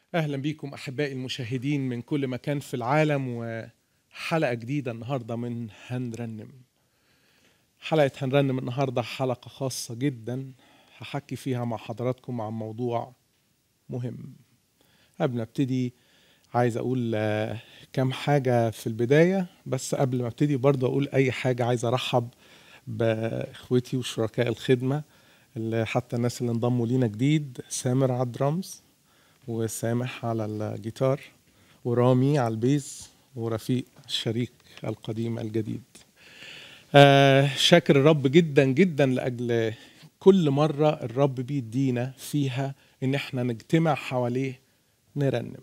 اهلا بيكم احبائي المشاهدين من كل مكان في العالم وحلقه جديده النهارده من هنرنم حلقه هنرنم النهارده حلقه خاصه جدا هحكي فيها مع حضراتكم عن موضوع مهم قبل ما ابتدي عايز اقول آه، كام حاجه في البدايه بس قبل ما ابتدي برضه اقول اي حاجه عايز ارحب باخوتي وشركاء الخدمه اللي حتى الناس اللي انضموا لينا جديد سامر على الدرامز وسامح على الجيتار ورامي على البيز ورفيق الشريك القديم الجديد آه شاكر الرب جدا جدا لاجل كل مره الرب بيدينا فيها ان احنا نجتمع حواليه نرنم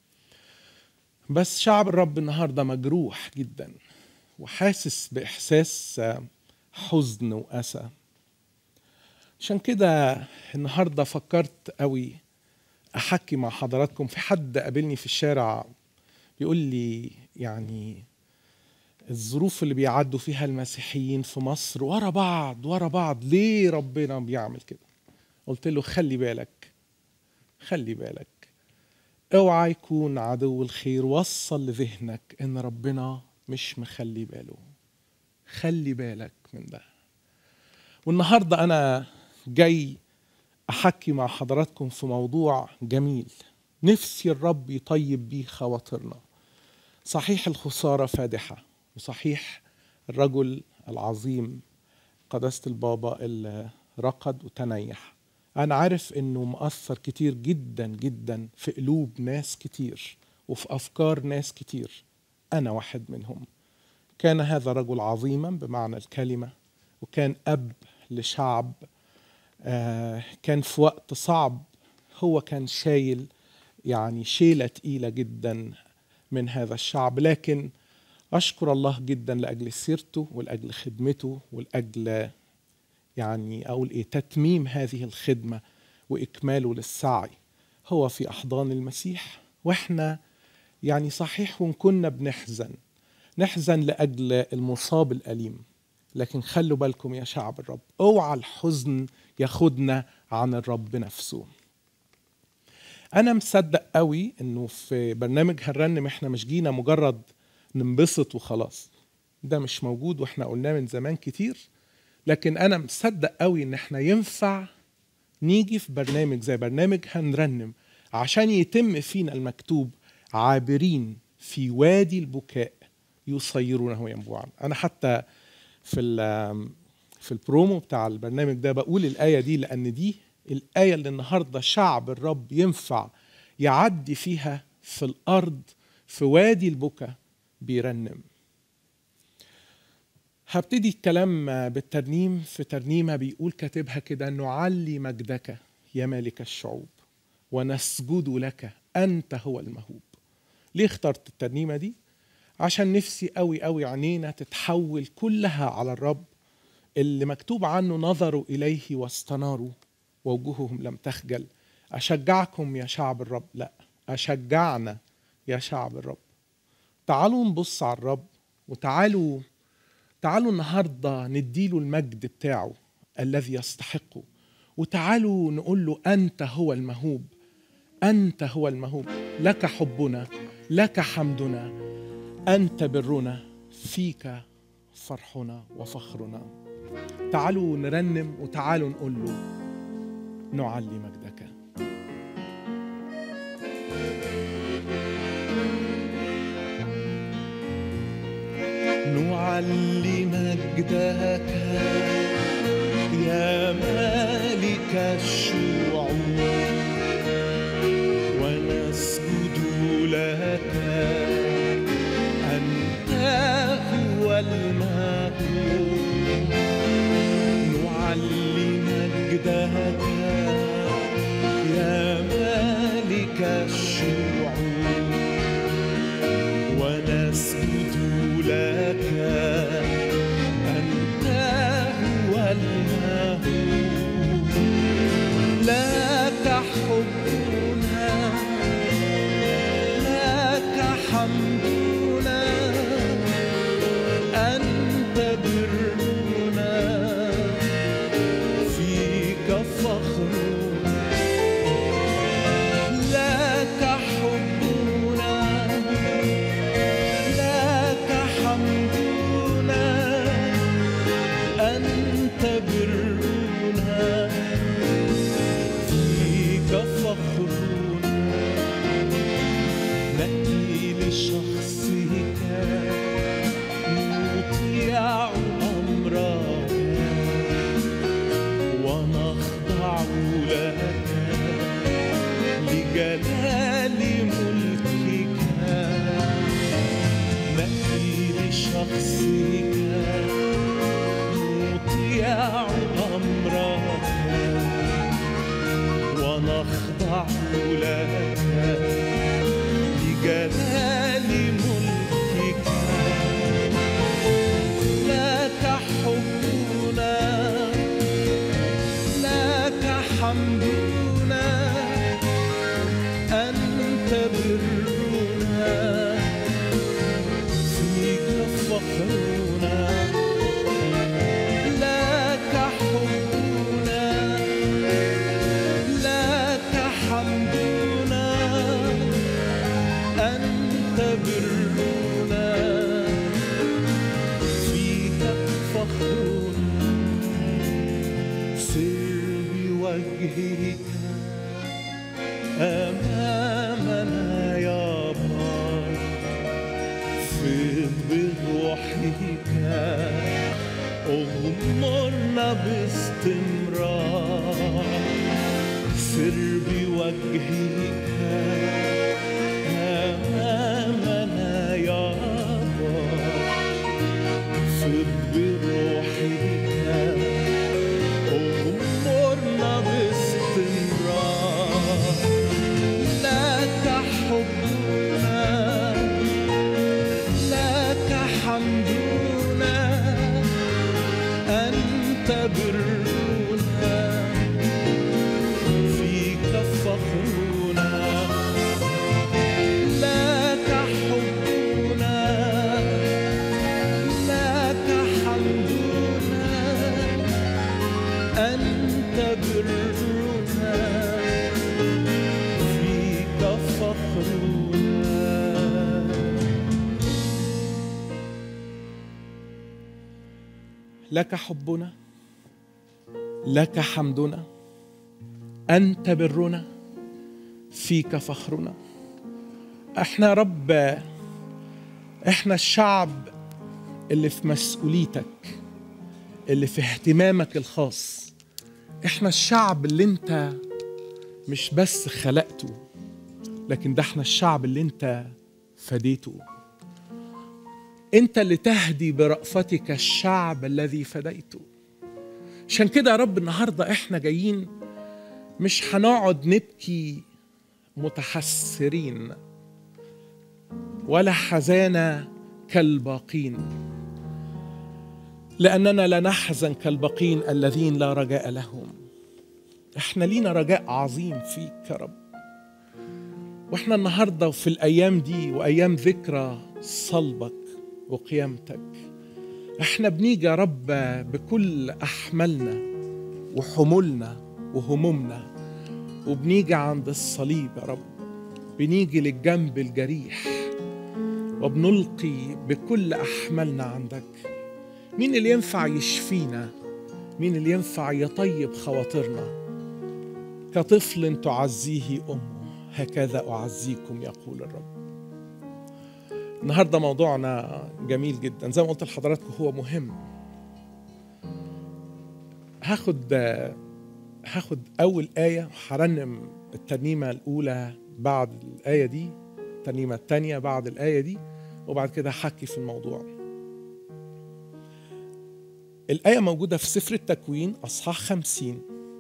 بس شعب الرب النهارده مجروح جدا وحاسس باحساس آه، حزن واسى عشان كده النهارده فكرت قوي احكي مع حضراتكم في حد قابلني في الشارع بيقول لي يعني الظروف اللي بيعدوا فيها المسيحيين في مصر ورا بعض ورا بعض ليه ربنا بيعمل كده قلت له خلي بالك خلي بالك اوعى يكون عدو الخير وصل لذهنك ان ربنا مش مخلي باله خلي بالك من ده والنهارده انا جاي احكي مع حضراتكم في موضوع جميل نفسي الرب يطيب بيه خواطرنا صحيح الخساره فادحه وصحيح الرجل العظيم قداسه البابا اللي رقد وتنيح انا عارف انه مؤثر كتير جدا جدا في قلوب ناس كتير وفي افكار ناس كتير انا واحد منهم كان هذا رجل عظيما بمعنى الكلمه وكان اب لشعب آه، كان في وقت صعب هو كان شايل يعني شيلة تقيلة جدا من هذا الشعب لكن أشكر الله جدا لأجل سيرته ولأجل خدمته ولأجل يعني أقول إيه تتميم هذه الخدمة وإكماله للسعي هو في أحضان المسيح وإحنا يعني صحيح وإن كنا بنحزن نحزن لأجل المصاب الأليم لكن خلوا بالكم يا شعب الرب اوعى الحزن ياخدنا عن الرب نفسه انا مصدق قوي انه في برنامج هنرنم احنا مش جينا مجرد ننبسط وخلاص ده مش موجود واحنا قلناه من زمان كتير لكن انا مصدق قوي ان احنا ينفع نيجي في برنامج زي برنامج هنرنم عشان يتم فينا المكتوب عابرين في وادي البكاء يصيرونه ينبوعا انا حتى في ال- في البرومو بتاع البرنامج ده بقول الآية دي لأن دي الآية اللي النهاردة شعب الرب ينفع يعدي فيها في الأرض في وادي البكا بيرنم هبتدي الكلام بالترنيم في ترنيمة بيقول كاتبها كده نعلي مجدك يا مالك الشعوب ونسجد لك أنت هو المهوب ليه اخترت الترنيمة دي؟ عشان نفسي قوي قوي عينينا تتحول كلها على الرب اللي مكتوب عنه نظروا إليه واستناروا ووجوههم لم تخجل أشجعكم يا شعب الرب لا أشجعنا يا شعب الرب تعالوا نبص على الرب وتعالوا تعالوا النهارده نديله المجد بتاعه الذي يستحقه وتعالوا نقول له أنت هو المهوب أنت هو المهوب لك حبنا لك حمدنا أنت برنا فيك فرحنا وفخرنا تعالوا نرنم وتعالوا نقول له نعلي مجدك نعلي مجدك يا مالك الشعوب ونسجد لك أنت هو المهوب نعلي مجدك يا مالك الشعوب ونسجد لك أنت هو المهوب لك حبنا لك حمدنا أنت برنا فيك فخرنا لك نخضع لك لجلال ملكك لك حبنا لك حمدنا أنت برنا فيك فخرنا لك حبنا لك حمدنا أنت برنا فيك فخرنا سر بوجهك أمامنا يا بار فيض بروحك اغمرنا باستمرار سر بوجهك أمامنا يا بار فيض بروحك اغمرنا باستمرار لك حبنا لك حمدنا أنت برنا فيك فخرنا لك حبنا لك حمدنا أنت برنا فيك فخرنا لك حبنا لك حمدنا أنت برنا فيك فخرنا احنا يا رب احنا الشعب اللي في مسؤوليتك اللي في اهتمامك الخاص احنا الشعب اللي انت مش بس خلقته لكن ده احنا الشعب اللي انت فديته انت اللي تهدي برأفتك الشعب الذي فديته عشان كده يا رب النهارده احنا جايين مش هنقعد نبكي متحسرين ولا حزانة كالباقين لأننا لا نحزن كالباقين الذين لا رجاء لهم احنا لينا رجاء عظيم فيك يا رب واحنا النهارده وفي الايام دي وايام ذكرى صلبك وقيامتك احنا بنيجي يا رب بكل احمالنا وحمولنا وهمومنا وبنيجي عند الصليب يا رب بنيجي للجنب الجريح وبنلقي بكل احمالنا عندك مين اللي ينفع يشفينا مين اللي ينفع يطيب خواطرنا كطفل تعزيه امه هكذا اعزيكم يقول الرب النهارده موضوعنا جميل جدا زي ما قلت لحضراتكم هو مهم هاخد هاخد اول ايه هرنم الترنيمه الاولى بعد الايه دي الترنيمه الثانيه بعد الايه دي وبعد كده هحكي في الموضوع الآية موجودة في سفر التكوين أصحاح خمسين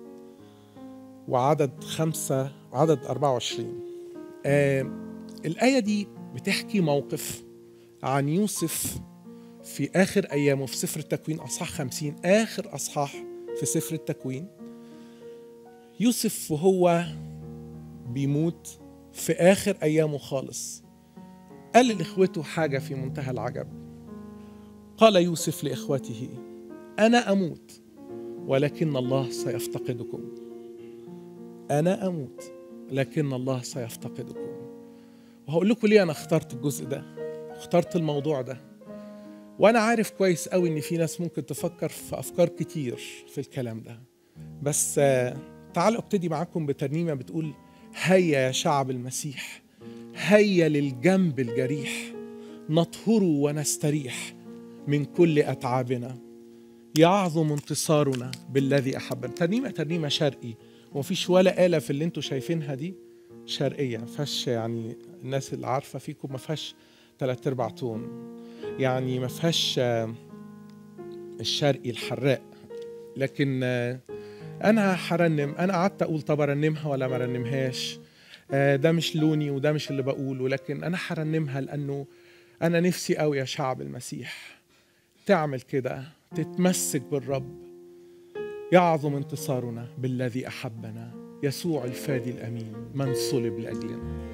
وعدد خمسة وعدد أربعة وعشرين آه الآية دي بتحكي موقف عن يوسف في آخر أيامه في سفر التكوين أصحاح خمسين آخر أصحاح في سفر التكوين يوسف وهو بيموت في آخر أيامه خالص قال لإخوته حاجة في منتهى العجب قال يوسف لإخوته أنا أموت ولكن الله سيفتقدكم أنا أموت لكن الله سيفتقدكم وهقول لكم ليه أنا اخترت الجزء ده اخترت الموضوع ده وأنا عارف كويس قوي إن في ناس ممكن تفكر في أفكار كتير في الكلام ده بس تعالوا ابتدي معاكم بترنيمة بتقول هيا يا شعب المسيح هيا للجنب الجريح نطهر ونستريح من كل أتعابنا يعظم انتصارنا بالذي أحبنا ترنيمة ترنيمة شرقي ومفيش ولا آلة في اللي انتوا شايفينها دي شرقية ما فيهاش يعني الناس اللي عارفة فيكم ما فيهاش تلات أرباع تون يعني ما فيهاش الشرقي الحراق لكن انا هرنم انا قعدت اقول طب ارنمها ولا ما ارنمهاش آه، ده مش لوني وده مش اللي بقوله لكن انا هرنمها لانه انا نفسي قوي يا شعب المسيح تعمل كده تتمسك بالرب يعظم انتصارنا بالذي احبنا يسوع الفادي الامين من صلب لاجلنا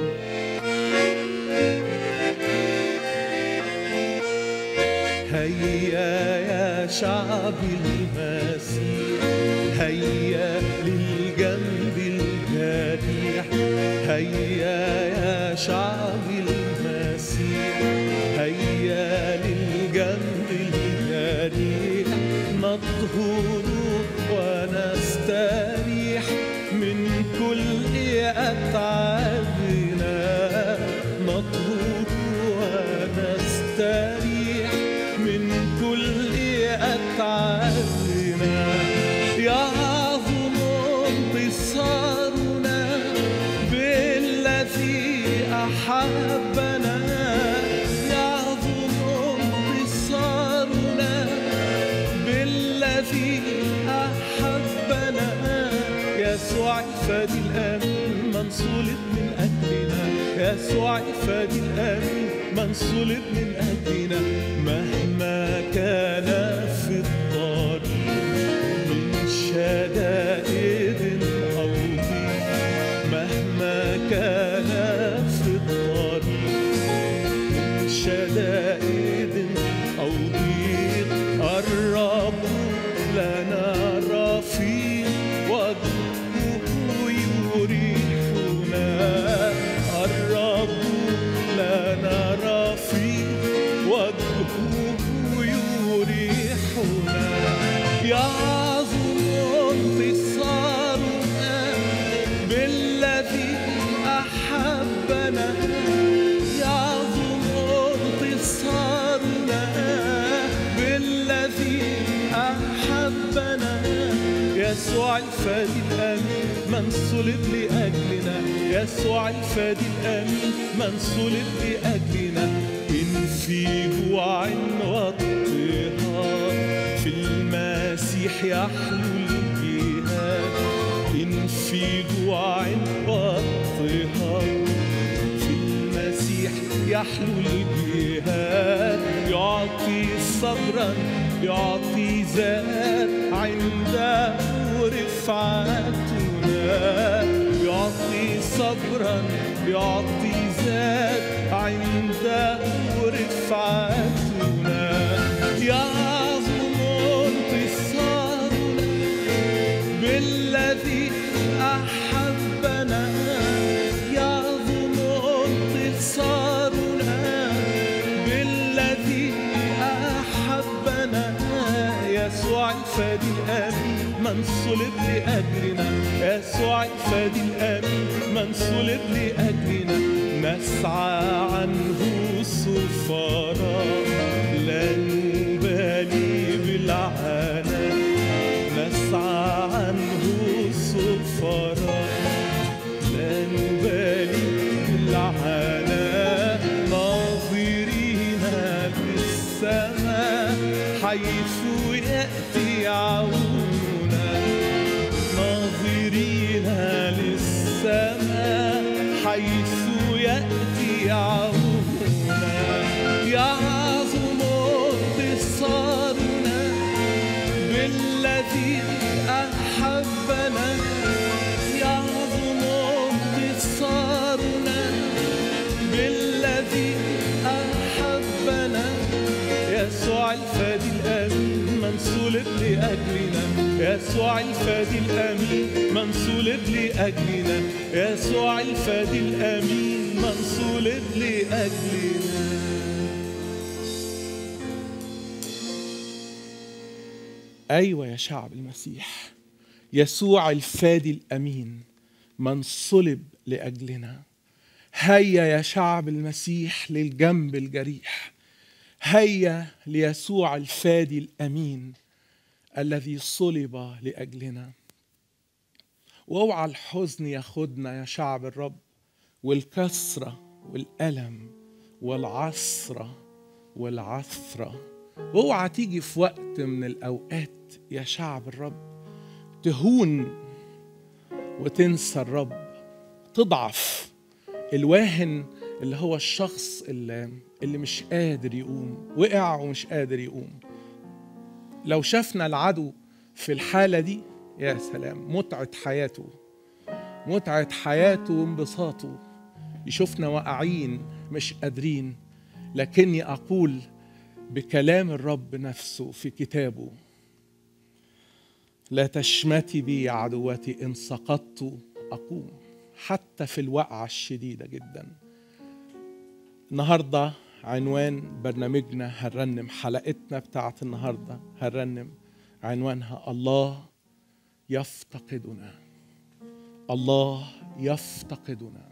هيا يا شعب المسيح هيا للجنب الجريح هيا يا شعب المسيح هيا للجنب الجريح نطهر ونستريح من كل أتعابنا نطهر ونستريح من كل أتعابنا يعظم انتصارنا بالذي أحبنا يعظم انتصارنا بالذي أحبنا يسوع الفادي الآمين من صلب من أجلنا يسوع الفادي الآمين من صلب من أجلنا مهما كان في الطريق من شدائد أو ضيق مهما كان في الطريق شدائد أو ضيق الرب لنا رفيق وجهه يريحنا الرب لنا رفيق وجهه يريحنا يعظم انتصارنا بالذي أحبنا يعظم انتصارنا بالذي أحبنا يسوع الفادي الأمين من صلب لأجلنا يسوع الفادي الأمين من صلب لأجلنا إن في جوع واضطهاد في المسيح يحلو الجهاد إن في جوع واضطهاد في المسيح يحلو الجهاد يعطي صبرا يعطي زاد عنده رفعتنا يعطي صبرا يعطي زاد عنده رفعتنا يعظم انتصارنا بالذي أحبنا يعظم انتصارنا بالذي أحبنا يسوع الفادي الأمين من صلب لأجلنا يسوع الفادي الأمين من صلب لأجلنا نسعى عنه سفراء لا نبالي بالعنان نسعى عنه سفراء لا نبالي بالعناء ناظرين للسماء حيث يأتي عونا ناظرين للسماء حيث يأتي عونا يعظم انتصارنا بالذي أحبنا يعظم انتصارنا بالذي أحبنا يسوع الفادي الأمين من صلب لأجلنا يسوع الفادي الأمين من صلب لأجلنا يسوع الفادي الأمين من صلب لأجلنا ايوه يا شعب المسيح يسوع الفادي الامين من صلب لاجلنا هيا يا شعب المسيح للجنب الجريح هيا ليسوع الفادي الامين الذي صلب لاجلنا واوعى الحزن ياخدنا يا شعب الرب والكسره والالم والعثره والعثره واوعى تيجي في وقت من الاوقات يا شعب الرب تهون وتنسى الرب تضعف الواهن اللي هو الشخص اللي, اللي مش قادر يقوم وقع ومش قادر يقوم لو شفنا العدو في الحالة دي يا سلام متعة حياته متعة حياته وانبساطه يشوفنا واقعين مش قادرين لكني أقول بكلام الرب نفسه في كتابه لا تشمتي بي يا عدوتي إن سقطت أقوم حتى في الوقعة الشديدة جدا النهاردة عنوان برنامجنا هنرنم حلقتنا بتاعت النهاردة هنرنم عنوانها الله يفتقدنا الله يفتقدنا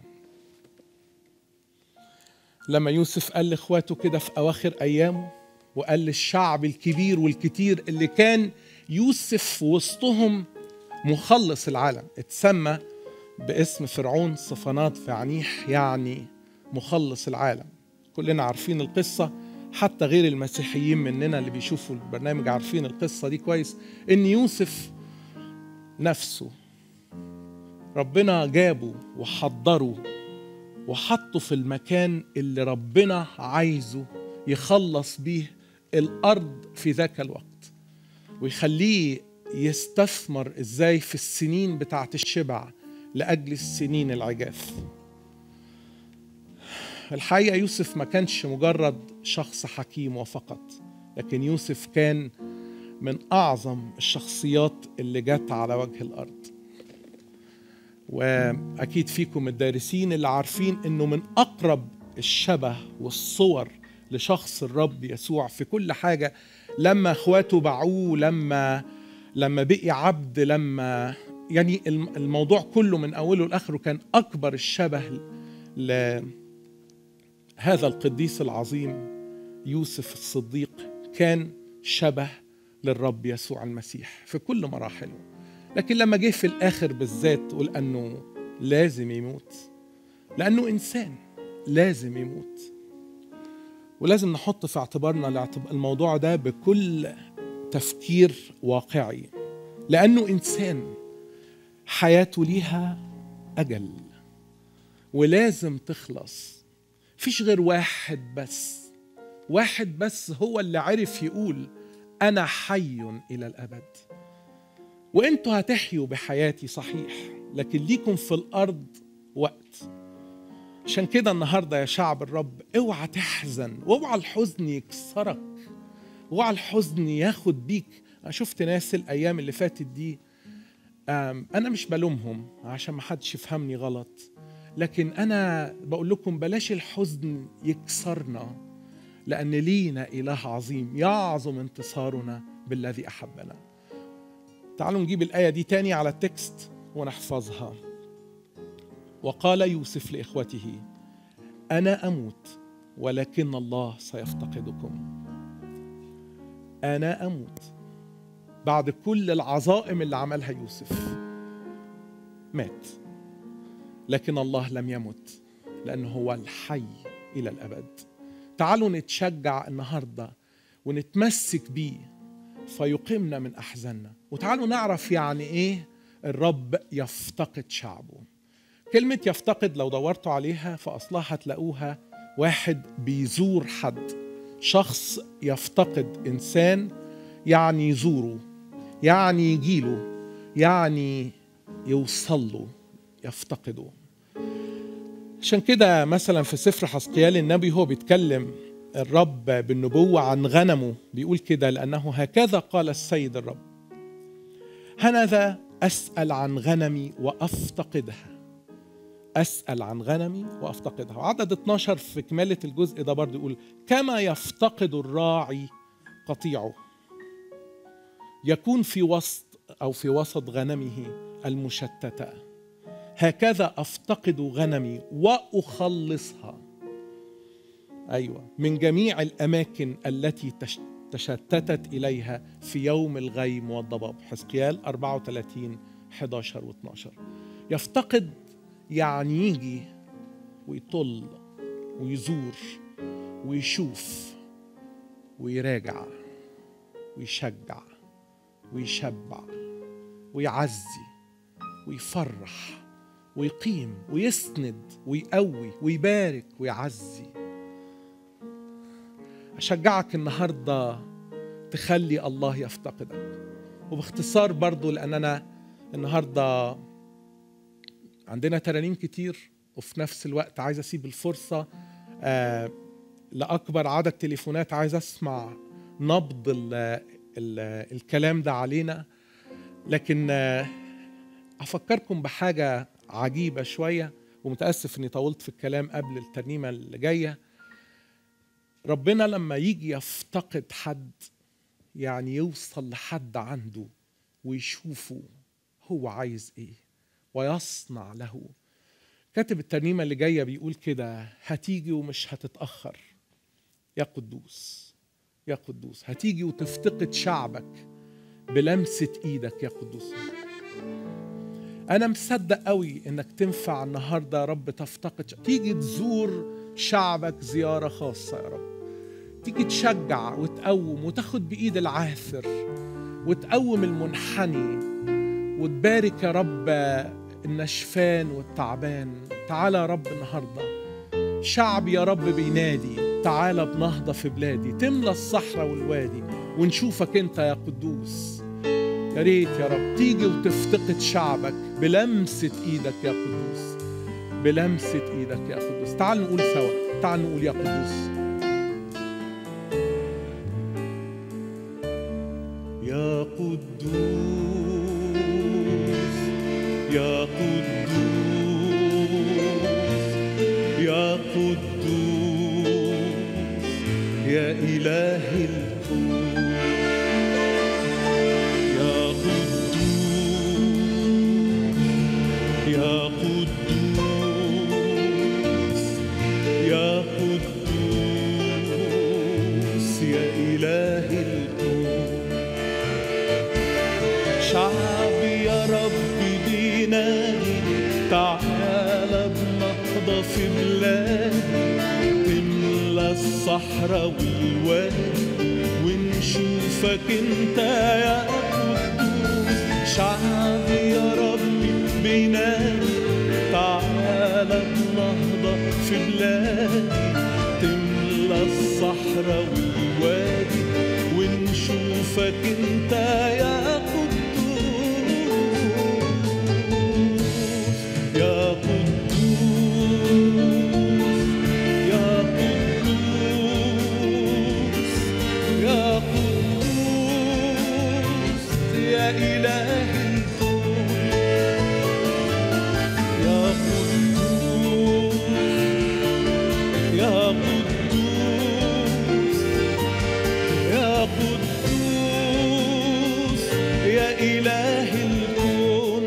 لما يوسف قال لاخواته كده في اواخر ايامه وقال للشعب الكبير والكتير اللي كان يوسف وسطهم مخلص العالم اتسمى باسم فرعون صفنات فعنيح يعني مخلص العالم كلنا عارفين القصة حتى غير المسيحيين مننا اللي بيشوفوا البرنامج عارفين القصة دي كويس ان يوسف نفسه ربنا جابه وحضره وحطه في المكان اللي ربنا عايزه يخلص بيه الارض في ذاك الوقت ويخليه يستثمر ازاي في السنين بتاعت الشبع لاجل السنين العجاف الحقيقه يوسف ما كانش مجرد شخص حكيم وفقط لكن يوسف كان من اعظم الشخصيات اللي جت على وجه الارض واكيد فيكم الدارسين اللي عارفين انه من اقرب الشبه والصور لشخص الرب يسوع في كل حاجه لما اخواته باعوه لما لما بقي عبد لما يعني الموضوع كله من اوله لاخره كان اكبر الشبه لهذا القديس العظيم يوسف الصديق كان شبه للرب يسوع المسيح في كل مراحله لكن لما جه في الاخر بالذات ولانه لازم يموت لانه انسان لازم يموت ولازم نحط في اعتبارنا الموضوع ده بكل تفكير واقعي لانه انسان حياته ليها اجل ولازم تخلص فيش غير واحد بس واحد بس هو اللي عرف يقول انا حي الى الابد وانتوا هتحيوا بحياتي صحيح لكن ليكم في الارض وقت عشان كده النهارده يا شعب الرب اوعى تحزن واوعى الحزن يكسرك اوعى الحزن ياخد بيك انا شفت ناس الايام اللي فاتت دي انا مش بلومهم عشان ما حدش يفهمني غلط لكن انا بقول لكم بلاش الحزن يكسرنا لان لينا اله عظيم يعظم انتصارنا بالذي احبنا تعالوا نجيب الآية دي تاني على التكست ونحفظها وقال يوسف لإخوته أنا أموت ولكن الله سيفتقدكم أنا أموت بعد كل العظائم اللي عملها يوسف مات لكن الله لم يمت لأنه هو الحي إلى الأبد تعالوا نتشجع النهاردة ونتمسك بيه فيقيمنا من احزاننا وتعالوا نعرف يعني ايه الرب يفتقد شعبه كلمة يفتقد لو دورتوا عليها فأصلها هتلاقوها واحد بيزور حد شخص يفتقد إنسان يعني يزوره يعني يجيله يعني يوصل له يفتقده عشان كده مثلا في سفر حسقيال النبي هو بيتكلم الرب بالنبوة عن غنمه بيقول كده لأنه هكذا قال السيد الرب هنذا أسأل عن غنمي وأفتقدها أسأل عن غنمي وأفتقدها وعدد 12 في كمالة الجزء ده برضه يقول كما يفتقد الراعي قطيعه يكون في وسط أو في وسط غنمه المشتتة هكذا أفتقد غنمي وأخلصها ايوه من جميع الاماكن التي تشتتت اليها في يوم الغيم والضباب حزقيال 34 11 و12 يفتقد يعني يجي ويطل ويزور ويشوف ويراجع ويشجع ويشبع ويعزي ويفرح ويقيم ويسند ويقوي ويبارك ويعزي أشجعك النهاردة تخلي الله يفتقدك وباختصار برضو لأن أنا النهاردة عندنا ترانيم كتير وفي نفس الوقت عايز أسيب الفرصة آه لأكبر عدد تليفونات عايز أسمع نبض ال ال الكلام ده علينا لكن آه أفكركم بحاجة عجيبة شوية ومتأسف إني طولت في الكلام قبل الترنيمة اللي جاية ربنا لما يجي يفتقد حد يعني يوصل لحد عنده ويشوفه هو عايز ايه ويصنع له كاتب الترنيمة اللي جاية بيقول كده هتيجي ومش هتتأخر يا قدوس يا قدوس هتيجي وتفتقد شعبك بلمسة ايدك يا قدوس انا مصدق قوي انك تنفع النهارده يا رب تفتقد تيجي تزور شعبك زياره خاصه يا رب تيجي تشجع وتقوم وتاخد بايد العاثر وتقوم المنحني وتبارك يا رب النشفان والتعبان تعالى يا رب النهارده شعب يا رب بينادي تعالى بنهضة في بلادي تملى الصحراء والوادي ونشوفك انت يا قدوس يا ريت يا رب تيجي وتفتقد شعبك بلمسة ايدك يا قدوس بلمسة ايدك يا قدوس تعال نقول سوا تعال نقول يا قدوس يا قدوس يا قدوس يا قدوس يا إله الكون يا قدوس يا قدوس يا قدوس يا إله الكون شعبي يا رب بينادي تعالى بنهضة في بلادي تملى الصحراء والوادي ونشوفك انت يا قدوس شعبي يا رب بينادي تعالى بنهضة في بلادي تملى الصحراء والوادي ونشوفك انت يا قدوس يا قدوس يا قدوس يا قدوس يا إله الكون يا قدوس يا قدوس يا قدوس يا إله الكون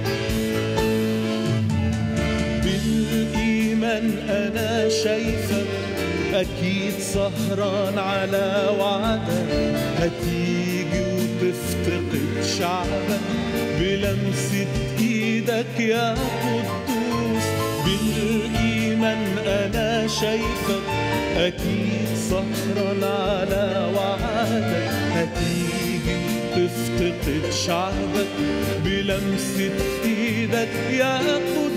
بالإيمان أنا شايفك أكيد سهران على وعدك هتيجي وتفتقد شعبك بلمسة إيدك يا قدوس بالإيمان أنا شايفك أكيد سهران على وعدك هتيجي تفتقد شعبك بلمسة إيدك يا قدوس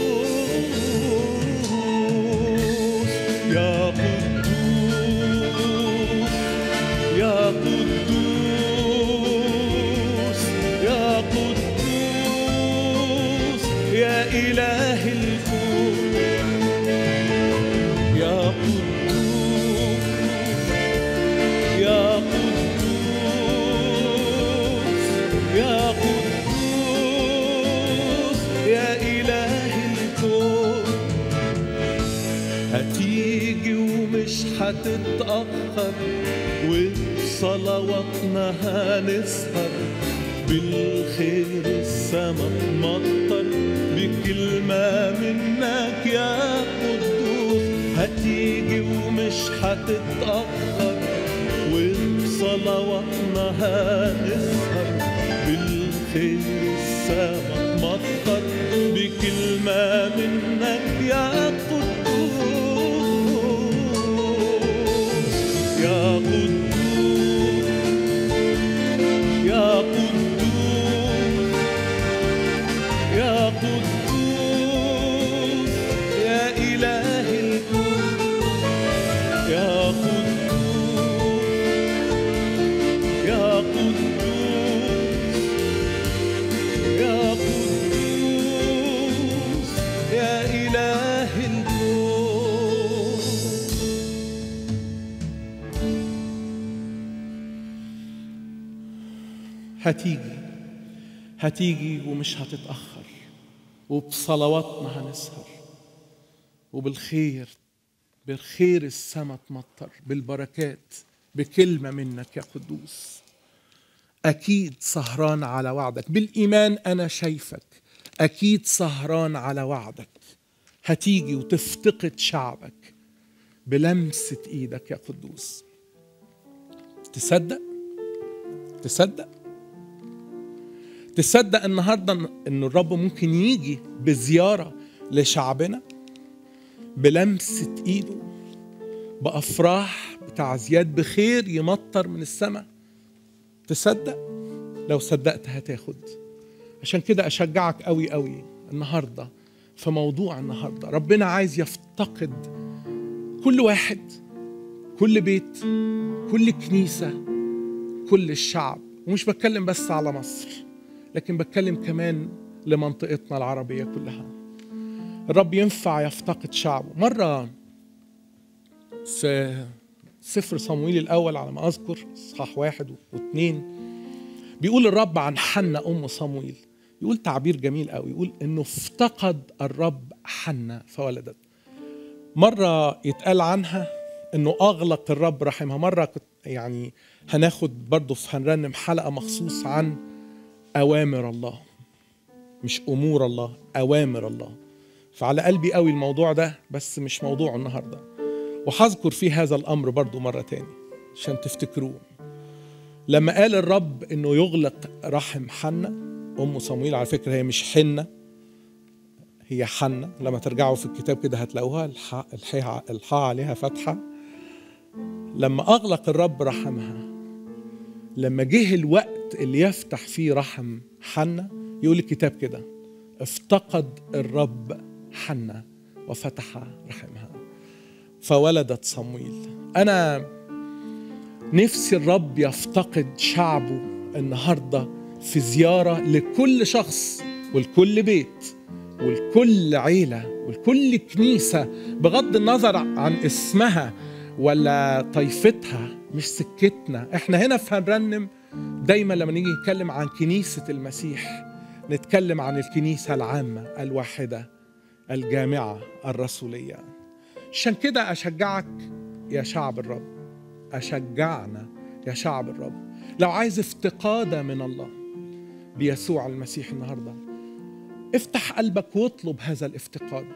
يا قدوس يا قدوس يا قدوس يا إله الكون يا قدوس يا قدوس يا قدوس يا إله الكون هتيجي ومش هتتأخر وبصلواتنا هنسهر بالخير السما تمطر بكلمة منك يا قدوس هتيجي ومش هتتأخر وبصلواتنا هنسهر بالخير السما تمطر بكلمة منك يا قدوس يا قدوس يا قدوس قدوس يا إله الكون يا قدوس يا قدوس يا قدوس يا إله الكون هتيجي هتيجي ومش هتتأخر وبصلواتنا هنسهر وبالخير بالخير السما تمطر بالبركات بكلمة منك يا قدوس أكيد سهران على وعدك بالإيمان أنا شايفك أكيد سهران على وعدك هتيجي وتفتقد شعبك بلمسة إيدك يا قدوس تصدق تصدق تصدق النهارده ان الرب ممكن يجي بزياره لشعبنا بلمسه ايده بافراح بتعزيات بخير يمطر من السماء تصدق لو صدقت هتاخد عشان كده اشجعك قوي قوي النهارده في موضوع النهارده ربنا عايز يفتقد كل واحد كل بيت كل كنيسه كل الشعب ومش بتكلم بس على مصر لكن بتكلم كمان لمنطقتنا العربية كلها الرب ينفع يفتقد شعبه مرة في سفر صمويل الأول على ما أذكر إصحاح واحد واثنين بيقول الرب عن حنة أم صمويل يقول تعبير جميل قوي يقول إنه افتقد الرب حنة فولدت مرة يتقال عنها إنه أغلق الرب رحمها مرة كنت يعني هناخد برضه في هنرنم حلقة مخصوص عن أوامر الله مش أمور الله أوامر الله فعلى قلبي قوي الموضوع ده بس مش موضوع النهاردة وهذكر فيه هذا الأمر برضو مرة تاني عشان تفتكروه لما قال الرب إنه يغلق رحم حنة أم صمويل على فكرة هي مش حنة هي حنة لما ترجعوا في الكتاب كده هتلاقوها الحاء الحاء الحاء عليها فتحة لما أغلق الرب رحمها لما جه الوقت اللي يفتح فيه رحم حنة يقول الكتاب كده افتقد الرب حنة وفتح رحمها فولدت صمويل أنا نفسي الرب يفتقد شعبه النهاردة في زيارة لكل شخص ولكل بيت ولكل عيلة ولكل كنيسة بغض النظر عن اسمها ولا طائفتها مش سكتنا احنا هنا في هنرنم دايما لما نيجي نتكلم عن كنيسة المسيح نتكلم عن الكنيسة العامة الواحدة الجامعة الرسولية عشان كده أشجعك يا شعب الرب أشجعنا يا شعب الرب لو عايز افتقادة من الله بيسوع المسيح النهارده افتح قلبك واطلب هذا الافتقاد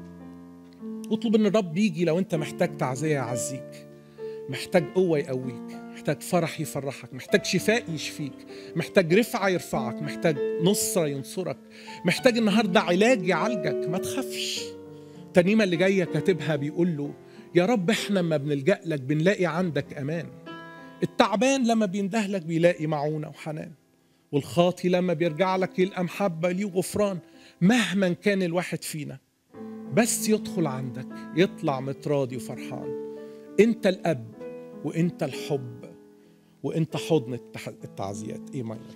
اطلب ان الرب يجي لو انت محتاج تعزيه يعزيك محتاج قوه يقويك محتاج فرح يفرحك محتاج شفاء يشفيك محتاج رفعه يرفعك محتاج نصره ينصرك محتاج النهارده علاج يعالجك ما تخافش الترنيمه اللي جايه كاتبها بيقول له يا رب احنا لما بنلجا لك بنلاقي عندك امان التعبان لما بينده لك بيلاقي معونه وحنان والخاطي لما بيرجع لك يلقى محبه ليه وغفران مهما كان الواحد فينا بس يدخل عندك يطلع متراضي وفرحان انت الاب وانت الحب وانت حضن التح- التعزيات ايه ماينر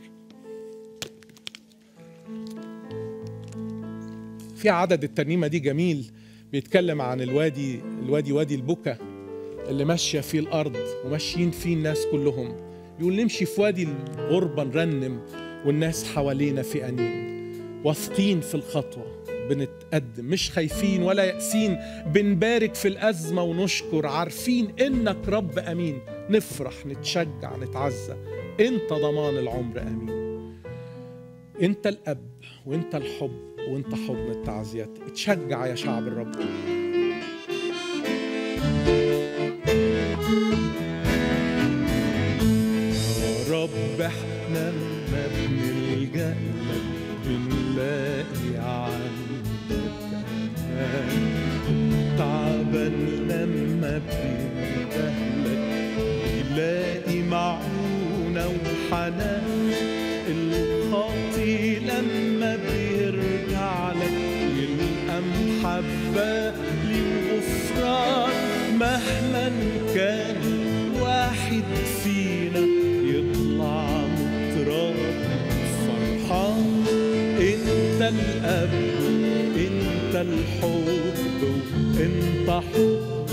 في عدد الترنيمه دي جميل بيتكلم عن الوادي الوادي وادي البكا اللي ماشيه فيه الارض وماشيين فيه الناس كلهم يقول نمشي في وادي الغربه نرنم والناس حوالينا في انين واثقين في الخطوه بنتقدم مش خايفين ولا يأسين بنبارك في الأزمة ونشكر عارفين إنك رب أمين نفرح نتشجع نتعزى أنت ضمان العمر أمين أنت الأب وأنت الحب وأنت حضن التعزيات اتشجع يا شعب الرب يا رب احنا لما بنلجأ لك بنلاقي عندك امان تعبان لما بينده لك بيلاقي معونة وحنان الخاطي لما بيرجع بالي وغفران مهما كان واحد فينا يطلع متراب فرحان انت الاب انت الحب وانت حب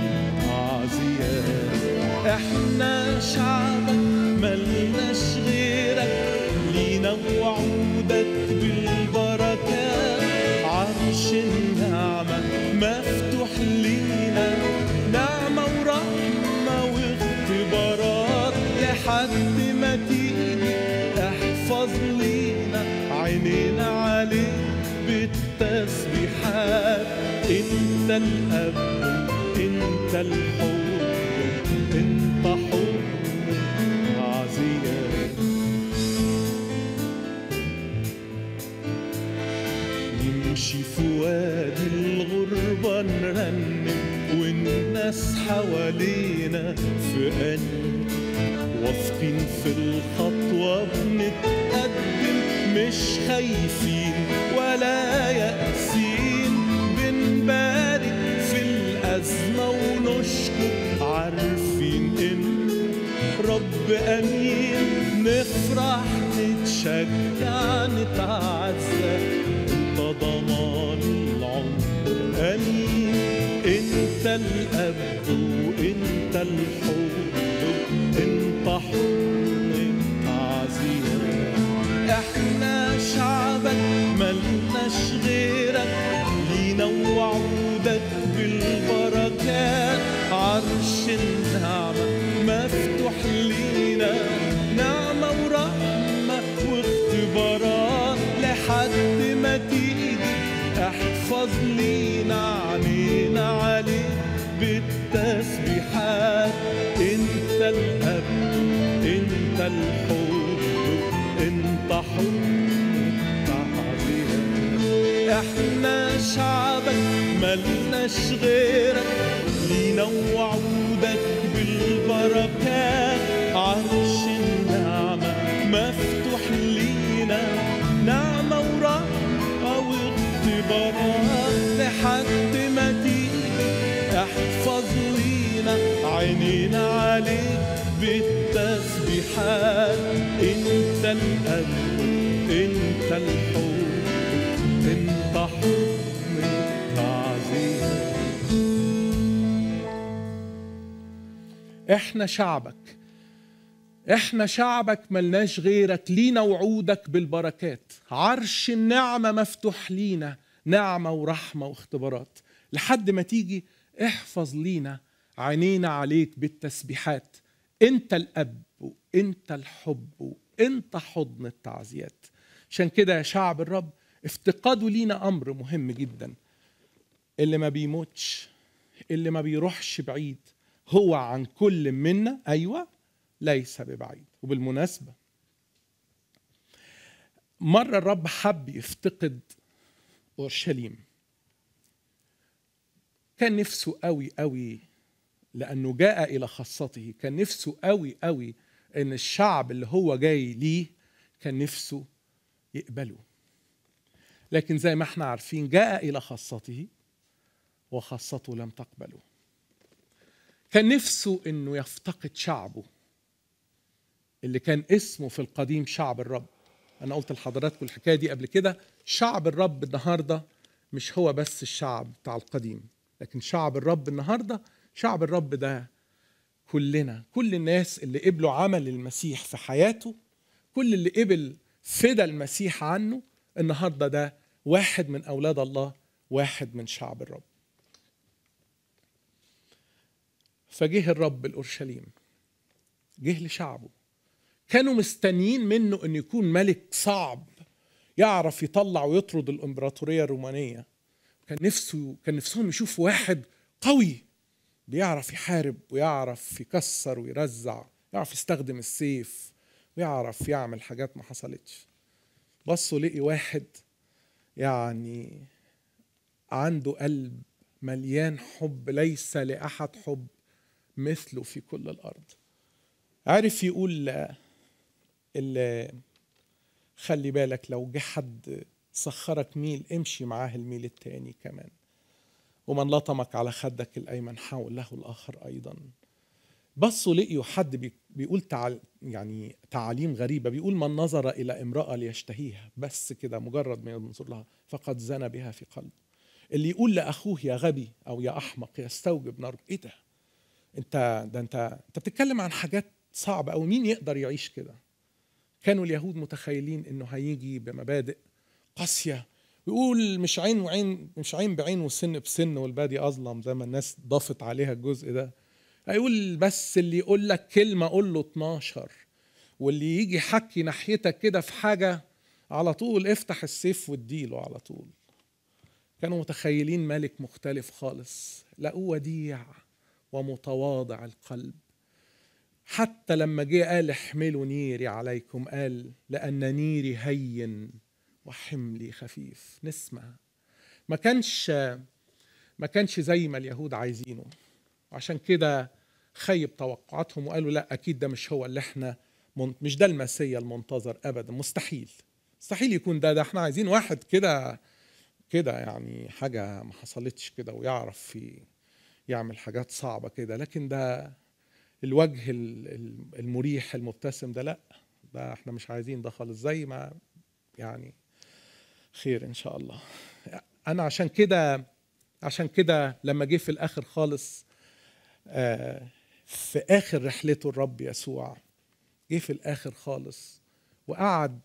عزيان احنا شعبك ملناش غيرك لينا وعودك بالبركات عرش النعمة مفتوح لينا نعمة ورحمة واختبارات لحد ما تيجي احفظ لينا عينينا عليك بالتسبيحات انت الاب انت الحب انت حب عزيز نمشي في وادي الغربة نرنم والناس حوالينا في قلب واثقين في الخطوة بنتقدم مش خايفين ولا يأسين بنبارك في الأزمة ونشكر عارفين إن رب أمين نفرح نتشجع نتعزى انت ضمان العمر أمين انت الأب وانت الحب انت حب انت عزيز احنا شعبك ملناش غيرك لينا وعودك بالبركات عرش النعمة مفتوح لينا نعمة ورحمة واختبارات لحد ما تيجي احفظ لينا عنينا عليك بالتسبيحات انت الاب انت الحب انت حب تعظيم احنا شعبك ملناش غيرك لينا وعودك بالبركات عرش النعمة مفتوح لينا نعمة ورحمة واختبارات لحد ما تيجي احفظ لينا عينينا عليك بالتسبيحات انت الاب انت الحب انت حب تعظيم احنا شعبك احنا شعبك ملناش غيرك لينا وعودك بالبركات عرش النعمة مفتوح لينا نعمة ورحمة واختبارات لحد ما تيجي احفظ لينا عينينا عليك بالتسبيحات انت الاب وانت الحب وانت حضن التعزيات عشان كده يا شعب الرب افتقاده لينا امر مهم جدا اللي ما بيموتش اللي ما بيروحش بعيد هو عن كل منا ايوه ليس ببعيد وبالمناسبه مره الرب حب يفتقد اورشليم كان نفسه قوي قوي لانه جاء الى خاصته كان نفسه قوي قوي ان الشعب اللي هو جاي ليه كان نفسه يقبله لكن زي ما احنا عارفين جاء الى خاصته وخاصته لم تقبله كان نفسه انه يفتقد شعبه اللي كان اسمه في القديم شعب الرب انا قلت لحضراتكم الحكايه دي قبل كده شعب الرب النهارده مش هو بس الشعب بتاع القديم لكن شعب الرب النهارده شعب الرب ده كلنا كل الناس اللي قبلوا عمل المسيح في حياته كل اللي قبل فدى المسيح عنه النهارده ده واحد من اولاد الله واحد من شعب الرب فجه الرب الاورشليم جه لشعبه كانوا مستنيين منه انه يكون ملك صعب يعرف يطلع ويطرد الامبراطوريه الرومانيه كان نفسه كان نفسهم يشوفوا واحد قوي بيعرف يحارب ويعرف يكسر ويرزع يعرف يستخدم السيف ويعرف يعمل حاجات ما حصلتش بصوا لقي واحد يعني عنده قلب مليان حب ليس لأحد حب مثله في كل الأرض عارف يقول اللي خلي بالك لو جه حد سخرك ميل امشي معاه الميل التاني كمان ومن لطمك على خدك الأيمن حاول له الآخر أيضا بصوا لقيوا حد بي- بيقول تعال يعني تعاليم غريبة بيقول من نظر إلى امرأة ليشتهيها بس كده مجرد ما ينظر لها فقد زنى بها في قلبه اللي يقول لأخوه يا غبي أو يا أحمق يستوجب نار إيه ده أنت ده أنت أنت بتتكلم عن حاجات صعبة أو مين يقدر يعيش كده كانوا اليهود متخيلين انه هيجي بمبادئ قاسيه ويقول مش عين وعين مش عين بعين وسن بسن والبادي اظلم زي ما الناس ضافت عليها الجزء ده هيقول بس اللي يقول لك كلمه قول له 12 واللي يجي يحكي ناحيتك كده في حاجه على طول افتح السيف واديله على طول كانوا متخيلين ملك مختلف خالص لقوه وديع ومتواضع القلب حتى لما جه قال احملوا نيري عليكم قال لأن نيري هين وحملي خفيف نسمع ما كانش ما كانش زي ما اليهود عايزينه عشان كده خيب توقعاتهم وقالوا لا اكيد ده مش هو اللي احنا من- مش ده المسيا المنتظر ابدا مستحيل مستحيل يكون ده ده احنا عايزين واحد كده كده يعني حاجه ما حصلتش كده ويعرف في يعمل حاجات صعبه كده لكن ده الوجه ال- ال- المريح المبتسم ده لا ده احنا مش عايزين ده خالص زي ما يعني خير ان شاء الله انا عشان كده عشان كده لما جه في الاخر خالص آه، في اخر رحلته الرب يسوع جه في الاخر خالص وقعد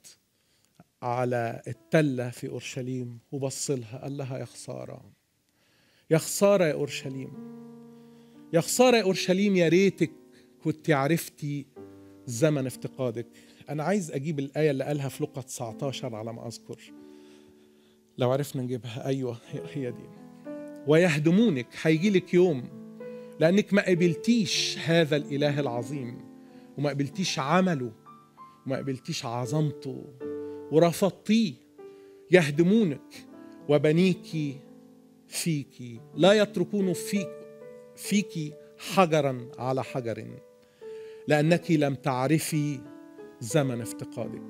على التله في اورشليم وبص لها قال لها يا خساره يا خساره يا اورشليم يا خساره يا اورشليم يا ريتك كنت عرفتي زمن افتقادك انا عايز اجيب الايه اللي قالها في لقا 19 على ما اذكر لو عرفنا نجيبها ايوه هي- هي دي ويهدمونك هيجي لك يوم لانك ما قبلتيش هذا الاله العظيم وما قبلتيش عمله وما قبلتيش عظمته ورفضتيه يهدمونك وبنيك فيك لا يتركون فيك فيك حجرا على حجر لانك لم تعرفي زمن افتقادك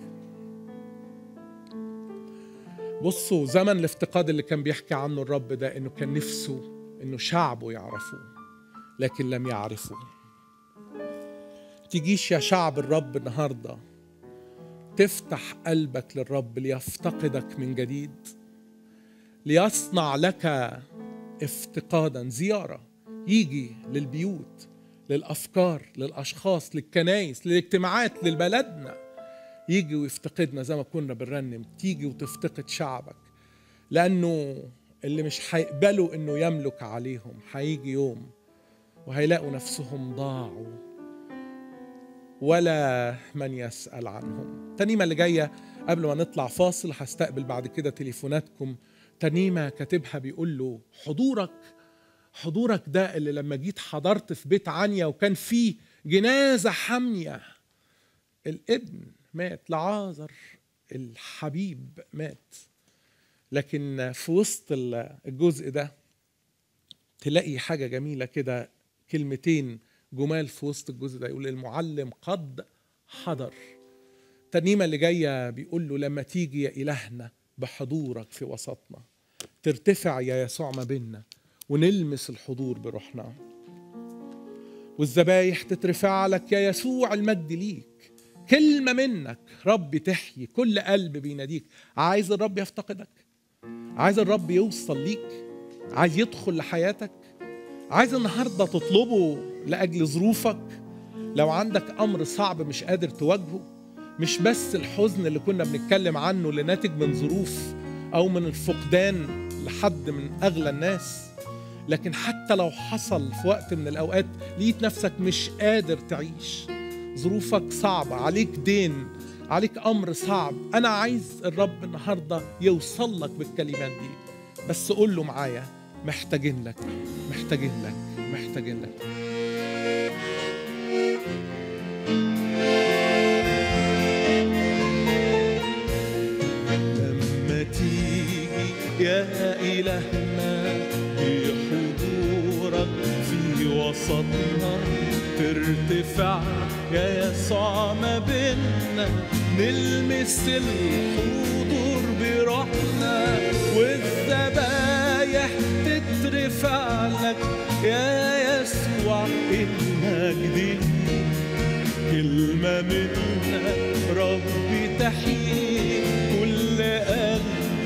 بصوا زمن الافتقاد اللي كان بيحكي عنه الرب ده انه كان نفسه انه شعبه يعرفوه لكن لم يعرفوا تجيش يا شعب الرب النهارده تفتح قلبك للرب ليفتقدك من جديد ليصنع لك افتقادا زياره يجي للبيوت للافكار للاشخاص للكنايس للاجتماعات لبلدنا يجي ويفتقدنا زي ما كنا بنرنم تيجي وتفتقد شعبك لانه اللي مش هيقبلوا انه يملك عليهم هيجي يوم وهيلاقوا نفسهم ضاعوا ولا من يسأل عنهم الترنيمة اللي جاية قبل ما نطلع فاصل هستقبل بعد كده تليفوناتكم ترنيمة كاتبها بيقول له حضورك حضورك ده اللي لما جيت حضرت في بيت عنيا وكان فيه جنازة حامية الابن مات لعازر الحبيب مات لكن في وسط الجزء ده تلاقي حاجة جميلة كده كلمتين جمال في وسط الجزء ده يقول المعلم قد حضر الترنيمة اللي جاية بيقول له لما تيجي يا إلهنا بحضورك في وسطنا ترتفع يا يسوع ما بيننا ونلمس الحضور بروحنا والذبايح تترفع لك يا يسوع المجد ليك كلمة منك رب تحيي كل قلب بيناديك عايز الرب يفتقدك عايز الرب يوصل ليك عايز يدخل لحياتك عايز النهاردة تطلبه لأجل ظروفك لو عندك أمر صعب مش قادر تواجهه مش بس الحزن اللي كنا بنتكلم عنه اللي ناتج من ظروف أو من الفقدان لحد من أغلى الناس لكن حتى لو حصل في وقت من الأوقات لقيت نفسك مش قادر تعيش ظروفك صعبة عليك دين عليك أمر صعب أنا عايز الرب النهاردة يوصل لك بالكلمات دي بس قول له معايا محتاجين لك محتاجين لك محتاجين لك لما تيجي يا إلهنا بحضورك في وسطنا ترتفع يا يسوع ما بينا نلمس الحضور بروحنا والذبايح تترفع فعلك يا يسوع المجد ليك كلمة منك ربي تحيي كل قلب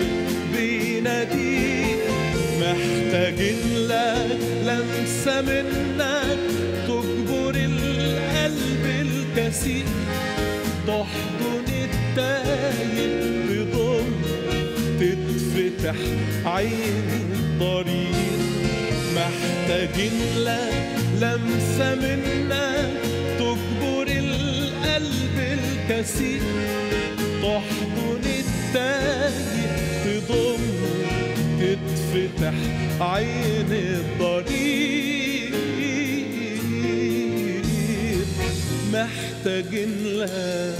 بيناديك محتاجين لك لمسة منك تجبر القلب الكثير تحضن التايه بضم تتفتح عين الطريق محتاجين لك لمسة منك تجبر القلب الكثير تحضن التايه تضم تتفتح عين الطريق محتاجين لك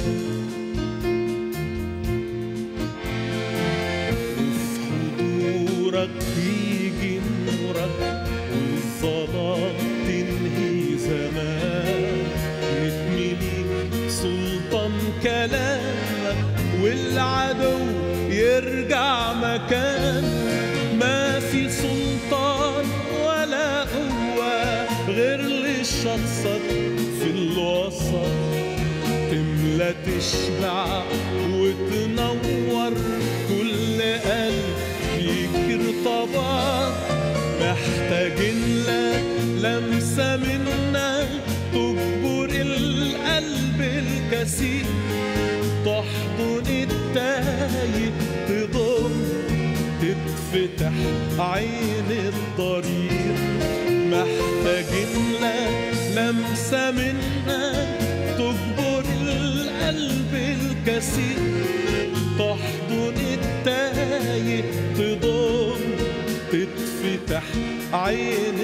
وفي حضورك يجي نورك والظلام تنهي زمان نتملي سلطان كلامك والعدو يرجع مكان ما في سلطان ولا قوة غير لشخصك في الوسط تملى تشبع وتنور كل قلب فيك ارتباط محتاجين لك لمسة منك تجبر القلب الكثير تحضن التايه تضم تتفتح عين الضرير محتاجين لك لمسة منك تجبر القلب الكثير تحضن التايه تضم تتفتح عين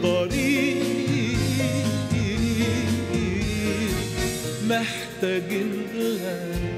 الضرير محتاجين لك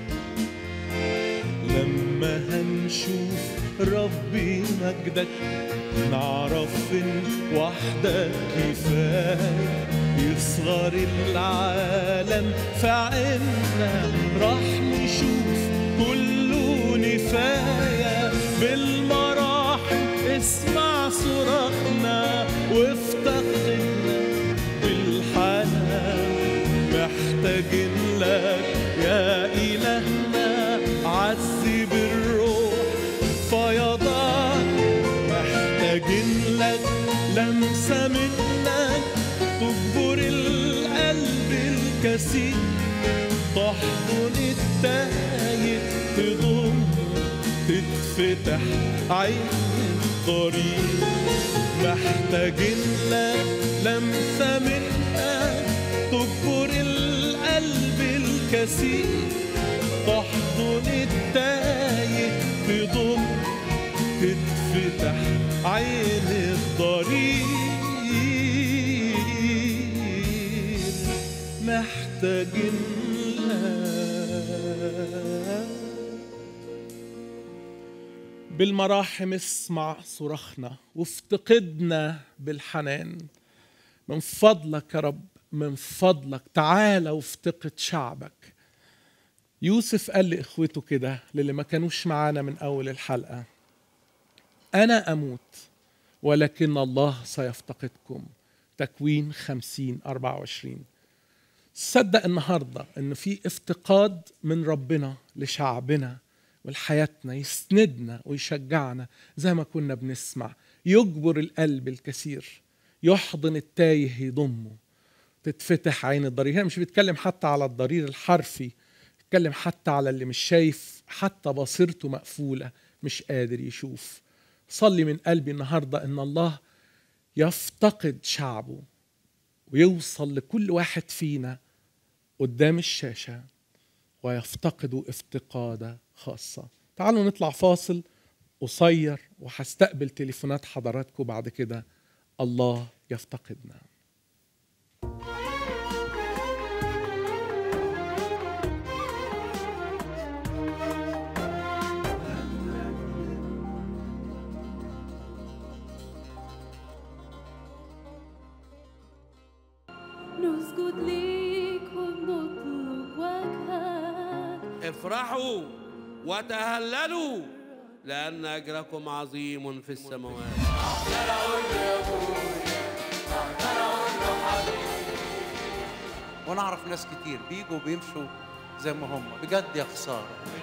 لما هنشوف ربي مجدك نعرف ان وحدك كفاية يصغر العالم في عنا راح نشوف كله نفاية بالمراحل اسمع صراخنا وافتقدنا بالحنان محتاجين لك يا إلهنا عذب الروح فيضان محتاجين لك لمسة منك تجبر القلب الكثير تحضن التايه تضم تتفتح عين الطريق محتاجين لك لمسة منك تجبر القلب الكثير تحضن التايه تضم تتفتح عين الضرير محتاجين لك بالمراحم اسمع صراخنا وافتقدنا بالحنان من فضلك يا رب من فضلك تعالى وافتقد شعبك يوسف قال لإخوته كده للي ما كانوش معانا من أول الحلقة أنا أموت ولكن الله سيفتقدكم تكوين خمسين أربعة وعشرين صدق النهاردة أن في افتقاد من ربنا لشعبنا ولحياتنا يسندنا ويشجعنا زي ما كنا بنسمع يجبر القلب الكثير يحضن التايه يضمه تتفتح عين الضرير هنا مش بيتكلم حتى على الضرير الحرفي بيتكلم حتى على اللي مش شايف حتى بصيرته مقفولة مش قادر يشوف صلي من قلبي النهاردة ان الله يفتقد شعبه ويوصل لكل واحد فينا قدام الشاشة ويفتقد افتقادة خاصة تعالوا نطلع فاصل قصير وهستقبل تليفونات حضراتكم بعد كده الله يفتقدنا نسجد ليك ونطلب وجهك افرحوا وتهللوا لأن أجركم عظيم في السماوات وانا اعرف ناس كتير بيجوا وبيمشوا زي ما هم بجد يا خساره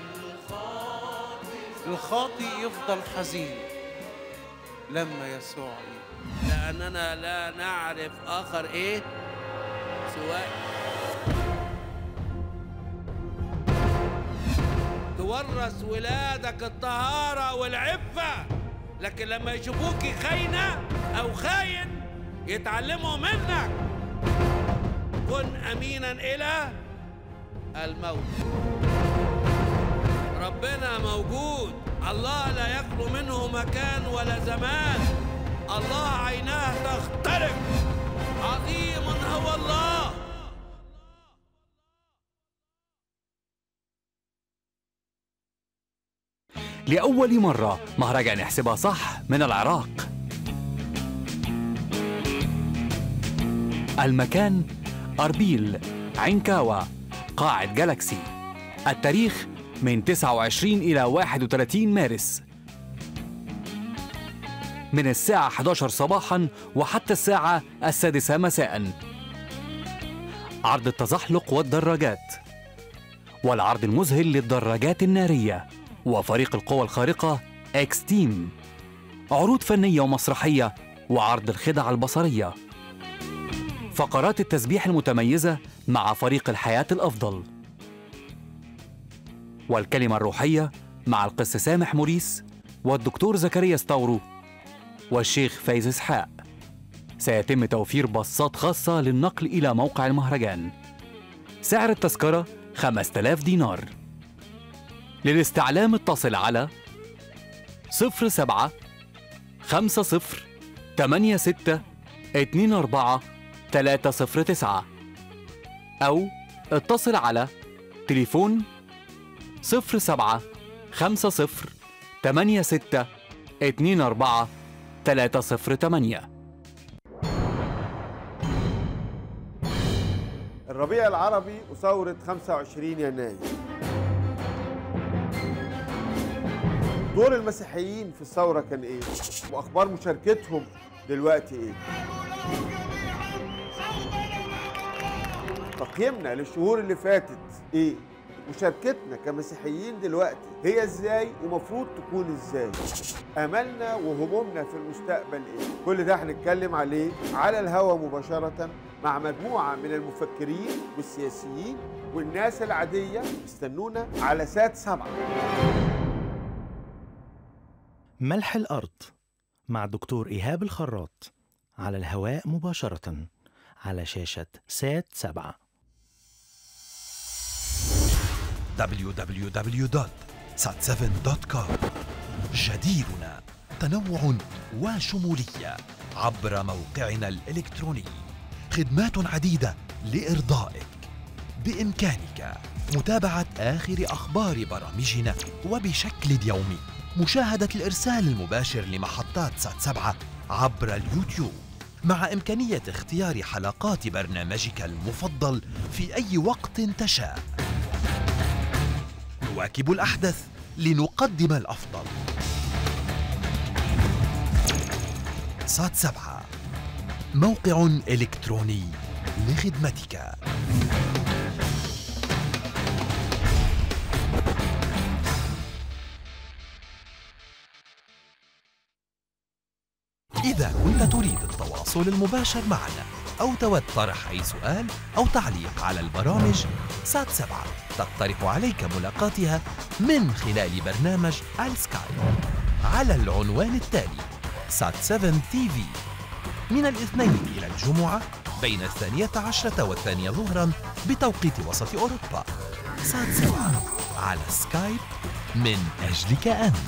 الخاطي يفضل حزين لما يسوع يجي لأننا لا نعرف آخر إيه سواء تورث ولادك الطهارة والعفة لكن لما يشوفوك خاينة أو خاين يتعلموا منك كن أمينا إلى الموت ربنا موجود الله لا يخلو منه مكان ولا زمان الله عيناه تختلف عظيم هو الله لأول مرة مهرجان احسبها صح من العراق المكان أربيل عنكاوة قاعة جالاكسي التاريخ من 29 إلى 31 مارس من الساعة 11 صباحا وحتى الساعة السادسة مساء عرض التزحلق والدراجات والعرض المذهل للدراجات النارية وفريق القوى الخارقة اكس تيم عروض فنية ومسرحية وعرض الخدع البصرية فقرات التسبيح المتميزة مع فريق الحياة الأفضل والكلمة الروحية مع القس سامح موريس والدكتور زكريا ستاورو والشيخ فايز إسحاق سيتم توفير باصات خاصة للنقل إلى موقع المهرجان سعر التذكرة 5000 دينار للاستعلام اتصل على 07 50 86 24 309 أو اتصل على تليفون 07 50 86 24 308 الربيع العربي وثورة 25 يناير دور المسيحيين في الثورة كان ايه؟ واخبار مشاركتهم دلوقتي ايه؟ تقييمنا للشهور اللي فاتت ايه؟ مشاركتنا كمسيحيين دلوقتي هي ازاي ومفروض تكون ازاي املنا وهمومنا في المستقبل ايه كل ده هنتكلم عليه على الهوا مباشرة مع مجموعة من المفكرين والسياسيين والناس العادية استنونا على سات سبعة ملح الأرض مع دكتور إيهاب الخراط على الهواء مباشرة على شاشة سات سبعة www.sat7.com جديرنا تنوع وشمولية عبر موقعنا الإلكتروني خدمات عديدة لإرضائك بإمكانك متابعة آخر أخبار برامجنا وبشكل يومي مشاهدة الإرسال المباشر لمحطات سات سبعة عبر اليوتيوب مع إمكانية اختيار حلقات برنامجك المفضل في أي وقت تشاء نواكب الأحدث لنقدم الأفضل سات سبعة موقع إلكتروني لخدمتك إذا كنت تريد التواصل المباشر معنا أو تود طرح أي سؤال أو تعليق على البرامج سات سبعة تقترح عليك ملاقاتها من خلال برنامج السكايب على العنوان التالي سات 7 تي في من الاثنين إلى الجمعة بين الثانية عشرة والثانية ظهرا بتوقيت وسط أوروبا سات سبعة على سكايب من أجلك أنت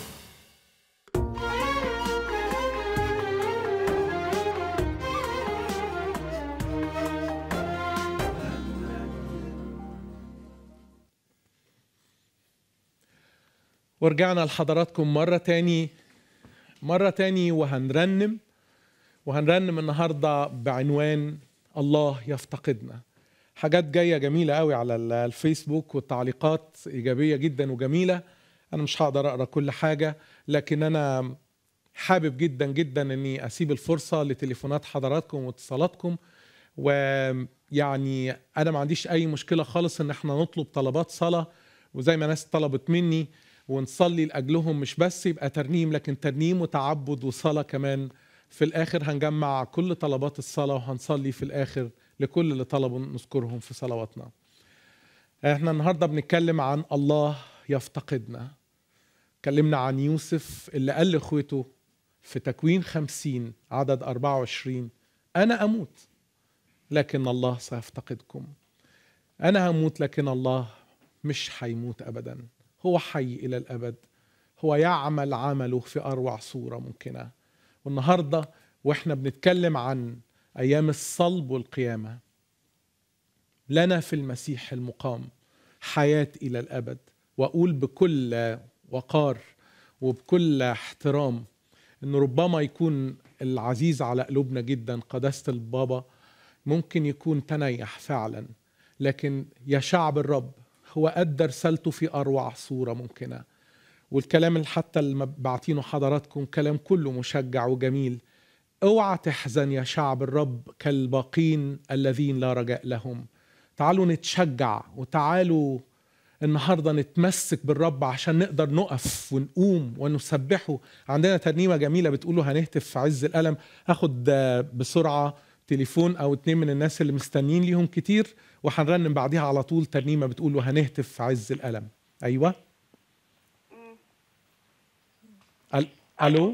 ورجعنا لحضراتكم مرة تاني مرة تاني وهنرنم وهنرنم النهاردة بعنوان الله يفتقدنا حاجات جاية جميلة قوي على ال- الفيسبوك والتعليقات إيجابية جدا وجميلة انا مش هقدر اقرا كل حاجه لكن انا حابب جدا جدا اني اسيب الفرصه لتليفونات حضراتكم واتصالاتكم ويعني انا ما عنديش اي مشكله خالص ان احنا نطلب طلبات صلاه وزي ما ناس طلبت مني ونصلي لاجلهم مش بس يبقى ترنيم لكن ترنيم وتعبد وصلاه كمان في الاخر هنجمع كل طلبات الصلاه وهنصلي في الاخر لكل اللي طلبوا نذكرهم في صلواتنا احنا النهارده بنتكلم عن الله يفتقدنا اتكلمنا عن يوسف اللي قال لاخوته في تكوين خمسين عدد 24 أنا أموت لكن الله سيفتقدكم أنا هموت لكن الله مش هيموت أبدا هو حي إلى الأبد هو يعمل عمله في أروع صورة ممكنة والنهاردة وإحنا بنتكلم عن أيام الصلب والقيامة لنا في المسيح المقام حياة إلى الأبد وأقول بكل وقار وبكل احترام أن ربما يكون العزيز على قلوبنا جدا قداسة البابا ممكن يكون تنيح فعلا لكن يا شعب الرب هو أدى رسالته في أروع صورة ممكنة والكلام اللي حتى اللي بعتينه حضراتكم كلام كله مشجع وجميل اوعى تحزن يا شعب الرب كالباقين الذين لا رجاء لهم تعالوا نتشجع وتعالوا النهارده نتمسك بالرب عشان نقدر نقف ونقوم ونسبحه عندنا ترنيمه جميله بتقولوا هنهتف في عز الالم هاخد بسرعه تليفون او اتنين من الناس اللي مستنيين ليهم كتير وهنرنم بعديها على طول ترنيمه بتقولوا هنهتف في عز الالم ايوه ال- الو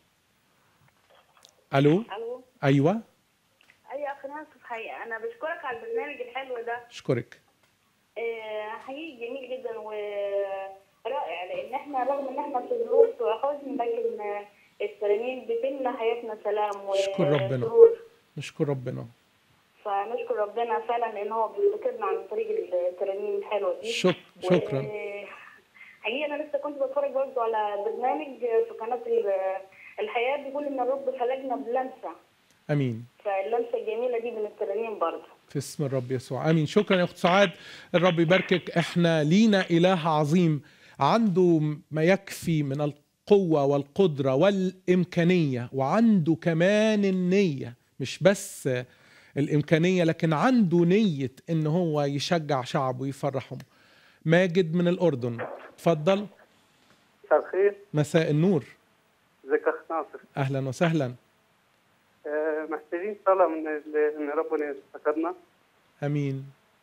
الو الو ايوه اي اخ ناصف حقيقة انا بشكرك على البرنامج الحلو ده اشكرك آه، حقيقي جميل جدا ورائع لان احنا رغم ان احنا في ظروف وحزن لكن آه، الترانيم بتملى حياتنا سلام نشكر ربنا. وسرور نشكر ربنا فنشكر ربنا فعلا لان هو بيفتكرنا عن طريق الترانيم الحلوه دي شك شكرا و- حقيقة أنا لسه كنت بتفرج برضه على برنامج في قناة ال- الحياة بيقول إن الرب خلقنا بلمسة امين فاللمسة الجميلة دي من الترانيم برضه في اسم الرب يسوع امين شكرا يا اخت سعاد الرب يباركك احنا لينا اله عظيم عنده ما يكفي من القوه والقدره والامكانيه وعنده كمان النيه مش بس الامكانيه لكن عنده نيه ان هو يشجع شعبه ويفرحهم ماجد من الاردن اتفضل مساء الخير مساء النور ازيك يا اخ ناصر اهلا وسهلا آه، محتاجين صلاة من ال- ان ربنا يفتكرنا امين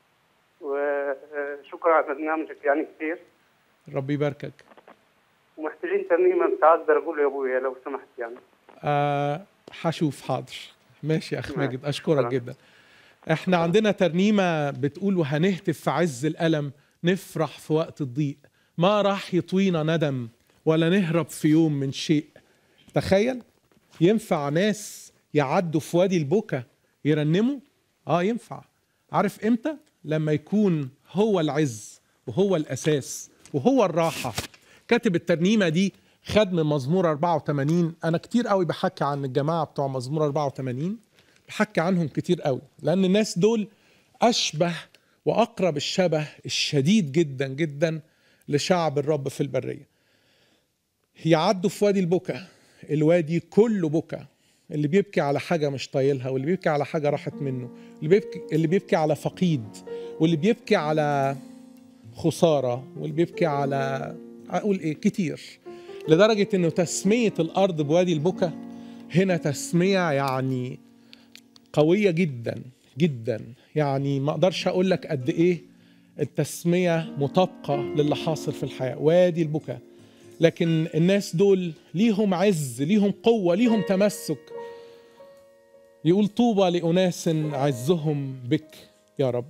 وشكرا على برنامجك يعني كتير الرب يباركك ومحتاجين ترنيمة مش اقدر اقول يا ابويا لو سمحت يعني آه هشوف حاضر ماشي يا اخ نعم. ماجد اشكرك شكراً. جدا احنا عندنا ترنيمه بتقول وهنهتف في عز الالم نفرح في وقت الضيق ما راح يطوينا ندم ولا نهرب في يوم من شيء تخيل ينفع ناس يعدوا في وادي البكا يرنموا اه ينفع عارف امتى لما يكون هو العز وهو الاساس وهو الراحه كاتب الترنيمه دي خد من مزمور 84 انا كتير قوي بحكي عن الجماعه بتوع مزمور 84 بحكي عنهم كتير قوي لان الناس دول اشبه واقرب الشبه الشديد جدا جدا لشعب الرب في البريه يعدوا في وادي البكا الوادي كله بكا اللي بيبكي على حاجة مش طايلها واللي بيبكي على حاجة راحت منه اللي بيبكي, اللي بيبكي على فقيد واللي بيبكي على خسارة واللي بيبكي على أقول إيه كتير لدرجة إنه تسمية الأرض بوادي البكا هنا تسمية يعني قوية جدا جدا يعني ما أقدرش أقول لك قد إيه التسمية مطابقة للي حاصل في الحياة وادي البكا لكن الناس دول ليهم عز ليهم قوة ليهم تمسك يقول طوبى لأناس عزهم بك يا رب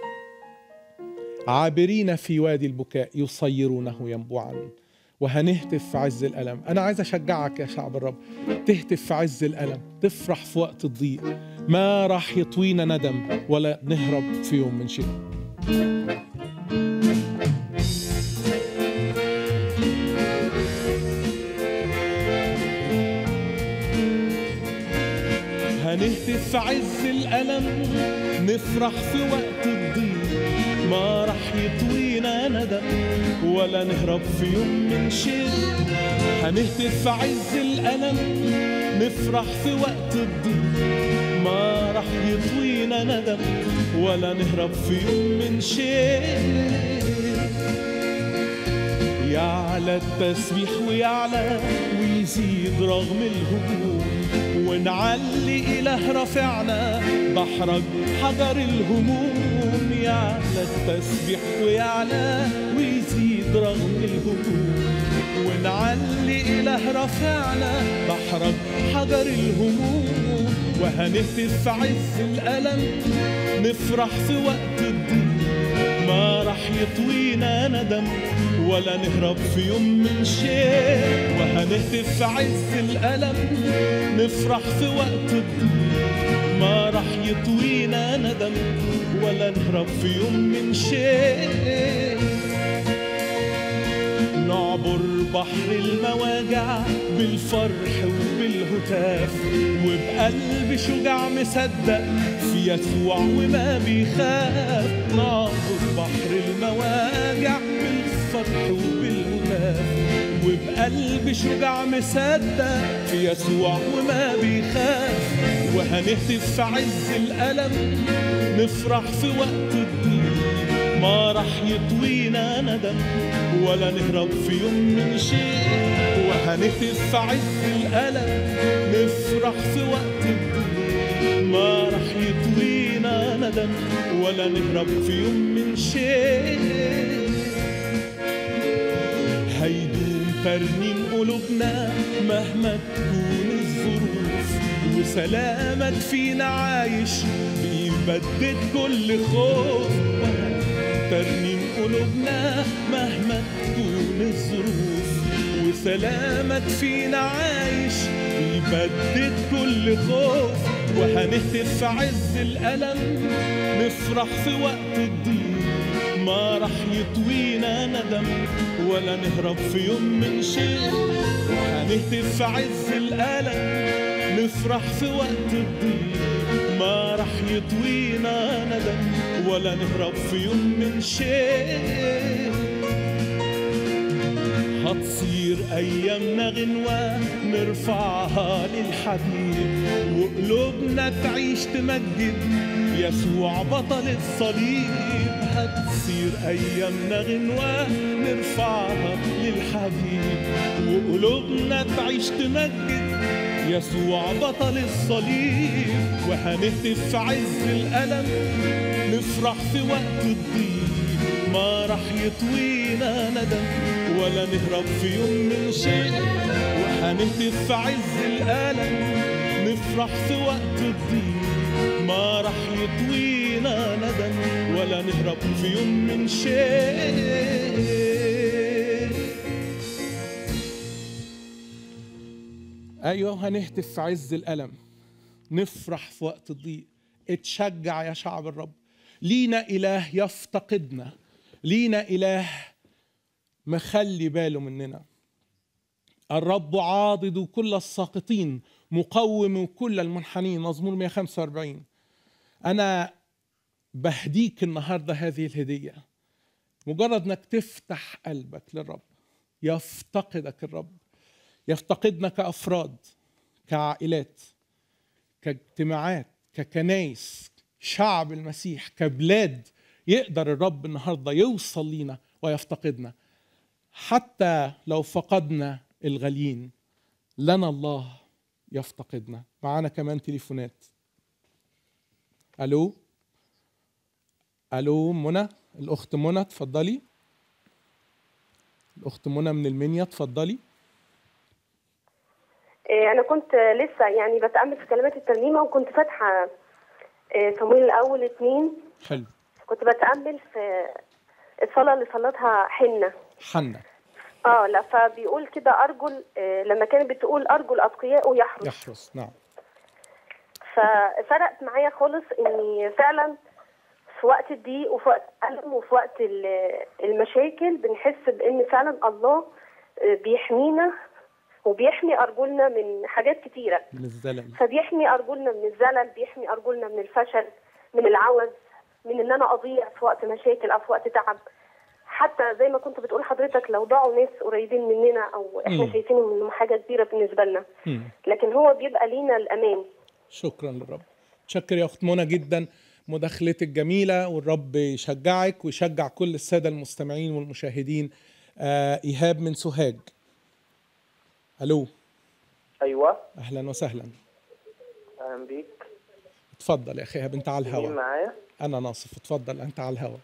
عابرين في وادي البكاء يصيرونه ينبوعا وهنهتف في عز الألم أنا عايز أشجعك يا شعب الرب تهتف في عز الألم تفرح في وقت الضيق ما راح يطوينا ندم ولا نهرب في يوم من شيء هنهتف في عز الألم نفرح في وقت الضيق ما راح يطوينا ندم ولا نهرب في يوم من شيء هنهتف في عز الألم نفرح في وقت الضيق ما راح يطوينا ندم ولا نهرب في يوم من شيء يعلى التسبيح ويعلى ويزيد رغم الهجوم ونعلي إله رفعنا بحرج حجر الهموم يعلى التسبيح ويعلى ويزيد رغم الهجوم ونعلي إله رفعنا بحرج حجر الهموم وهنهتف في عز الألم نفرح في وقت الضيق ما راح يطوينا ندم ولا نهرب في يوم من شيء وهنهتف في عز الألم نفرح في وقت الضيق ما راح يطوينا ندم ولا نهرب في يوم من شيء نعبر بحر المواجع بالفرح وبالهتاف وبقلب شجاع مصدق في يسوع وما بيخاف نعبر بحر المواجع بالفرح وبالهتاف وبقلب شجاع مصدق في يسوع وما بيخاف وهنهتف في عز الألم نفرح في وقت الضيق ما راح يطوينا ندم ولا نهرب في يوم من شيء وهنهتف في عز الألم نفرح في وقت الضيق ما راح يطوينا ندم ولا نهرب في يوم من شيء هيدوم ترنيم قلوبنا مهما تكون الظروف وسلامك فينا عايش بيبدد كل خوف ترنيم قلوبنا مهما تكون الظروف وسلامك فينا عايش بيبدد كل خوف وهنهتف في عز الألم نفرح في وقت الضيق ما راح يطوينا ندم ولا نهرب في يوم من شيء وهنهتف في عز الألم نفرح في وقت الضيق ما راح يطوينا ندم ولا نهرب في يوم من شيء هتصير أيامنا غنوة نرفعها للحبيب وقلوبنا تعيش تمجد يسوع بطل الصليب هتصير أيامنا غنوة نرفعها للحبيب وقلوبنا تعيش تمجد يسوع بطل الصليب وهنهتف في عز الألم نفرح في وقت الضيق ما راح يطوينا ندم ولا نهرب في يوم من شيء وهنهتف في عز الألم نفرح في وقت الضيق ما راح يطوينا ندم ولا نهرب في يوم من شيء ايوه هنهتف في عز الالم نفرح في وقت الضيق اتشجع يا شعب الرب لينا اله يفتقدنا لينا اله مخلي باله مننا الرب عاضد كل الساقطين مقوم كل المنحنين مزمور 145 انا بهديك النهارده هذه الهديه مجرد انك تفتح قلبك للرب يفتقدك الرب يفتقدنا كافراد كعائلات كاجتماعات ككنايس شعب المسيح كبلاد يقدر الرب النهارده يوصل لينا ويفتقدنا حتى لو فقدنا الغاليين لنا الله يفتقدنا معانا كمان تليفونات الو الو منى الاخت منى اتفضلي الاخت منى من المنيا اتفضلي إيه، أنا كنت لسه يعني بتأمل في كلمات الترنيمة وكنت فاتحة إيه، صمويل الأول اتنين حلو كنت بتأمل في الصلاة اللي صلتها حنة حنة اه لا فبيقول كده أرجل إيه، لما كانت بتقول أرجل أتقياء يحرس يحرس نعم ففرقت معايا خالص إني فعلا في وقت الضيق وفي وقت الألم وفي وقت ال- المشاكل بنحس بإن فعلا الله بيحمينا وبيحمي أرجلنا من حاجات كتيرة من الزلل فبيحمي أرجلنا من الزلل بيحمي أرجلنا من الفشل من العوز من ان انا اضيع في وقت مشاكل او في وقت تعب حتى زي ما كنت بتقول حضرتك لو ضاعوا ناس قريبين مننا او احنا مم. شايفينهم انهم حاجه كبيره بالنسبه لنا مم. لكن هو بيبقى لينا الامان شكرا للرب شكر يا اخت منى جدا مداخلتك جميله والرب يشجعك ويشجع كل الساده المستمعين والمشاهدين آه ايهاب من سوهاج الو ايوه اهلا وسهلا اهلا بيك اتفضل يا اخي ايهاب انت على مين الهوا معايا انا ناصف اتفضل انت على الهوا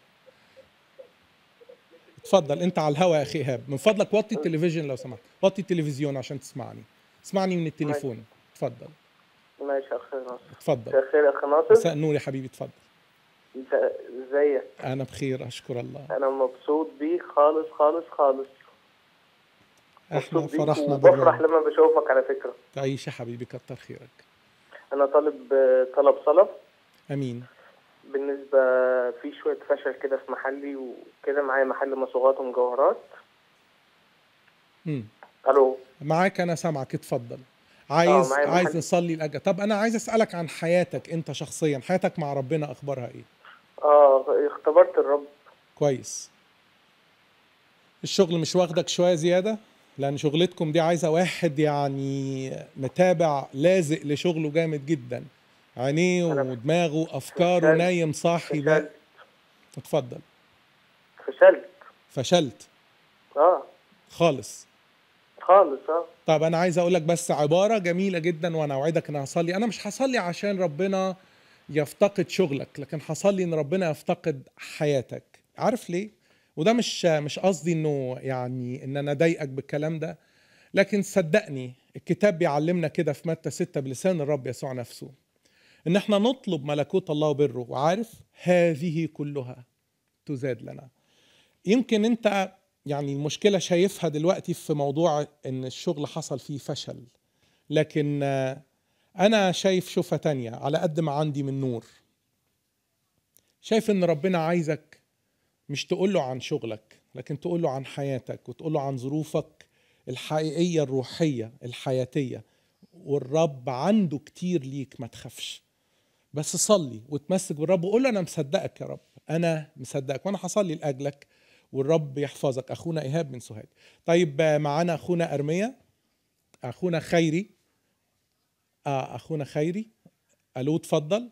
اتفضل انت على الهوا يا اخي ايهاب من فضلك وطي التلفزيون لو سمحت وطي التلفزيون عشان تسمعني اسمعني من التليفون اتفضل ماشي يا اخي ناصر اتفضل مساء الخير يا اخي ناصر مساء النور يا حبيبي اتفضل انت ازيك انا بخير اشكر الله انا مبسوط بيك خالص خالص خالص احنا مبسوط بيك فرحنا وبفرح بالرب لما بشوفك على فكره تعيش يا حبيبي كتر خيرك انا طالب آه، طلب صلاه امين بالنسبه في شويه فشل كده في محلي وكده معايا محل مصوغات ومجوهرات مم. الو معاك انا سامعك اتفضل عايز معايا عايز محل. نصلي لاجل طب انا عايز اسالك عن حياتك انت شخصيا حياتك مع ربنا اخبارها ايه اه اختبرت الرب كويس الشغل مش واخدك شويه زياده لان شغلتكم دي عايزه واحد يعني متابع لازق لشغله جامد جدا عينيه ودماغه افكاره فشلت. نايم صاحي بقى اتفضل فشلت فشلت اه خالص خالص اه طب انا عايز اقول لك بس عباره جميله جدا وانا اوعدك ان هصلي انا مش هصلي عشان ربنا يفتقد شغلك لكن هصلي ان ربنا يفتقد حياتك عارف ليه وده مش مش قصدي انه يعني ان انا اضايقك بالكلام ده لكن صدقني الكتاب بيعلمنا كده في متى 6 بلسان الرب يسوع نفسه ان احنا نطلب ملكوت الله وبره وعارف هذه كلها تزاد لنا يمكن انت يعني المشكلة شايفها دلوقتي في موضوع ان الشغل حصل فيه فشل لكن آه، انا شايف شوفة تانية على قد ما عندي من نور شايف ان ربنا عايزك مش تقول له عن شغلك لكن تقول له عن حياتك وتقول له عن ظروفك الحقيقية الروحية الحياتية والرب عنده كتير ليك ما تخافش بس صلي وتمسك بالرب وقول له انا مصدقك يا رب انا مصدقك وانا هصلي لاجلك والرب يحفظك اخونا ايهاب من سوهاج طيب آه، معانا اخونا ارميا اخونا خيري اه اخونا خيري الو اتفضل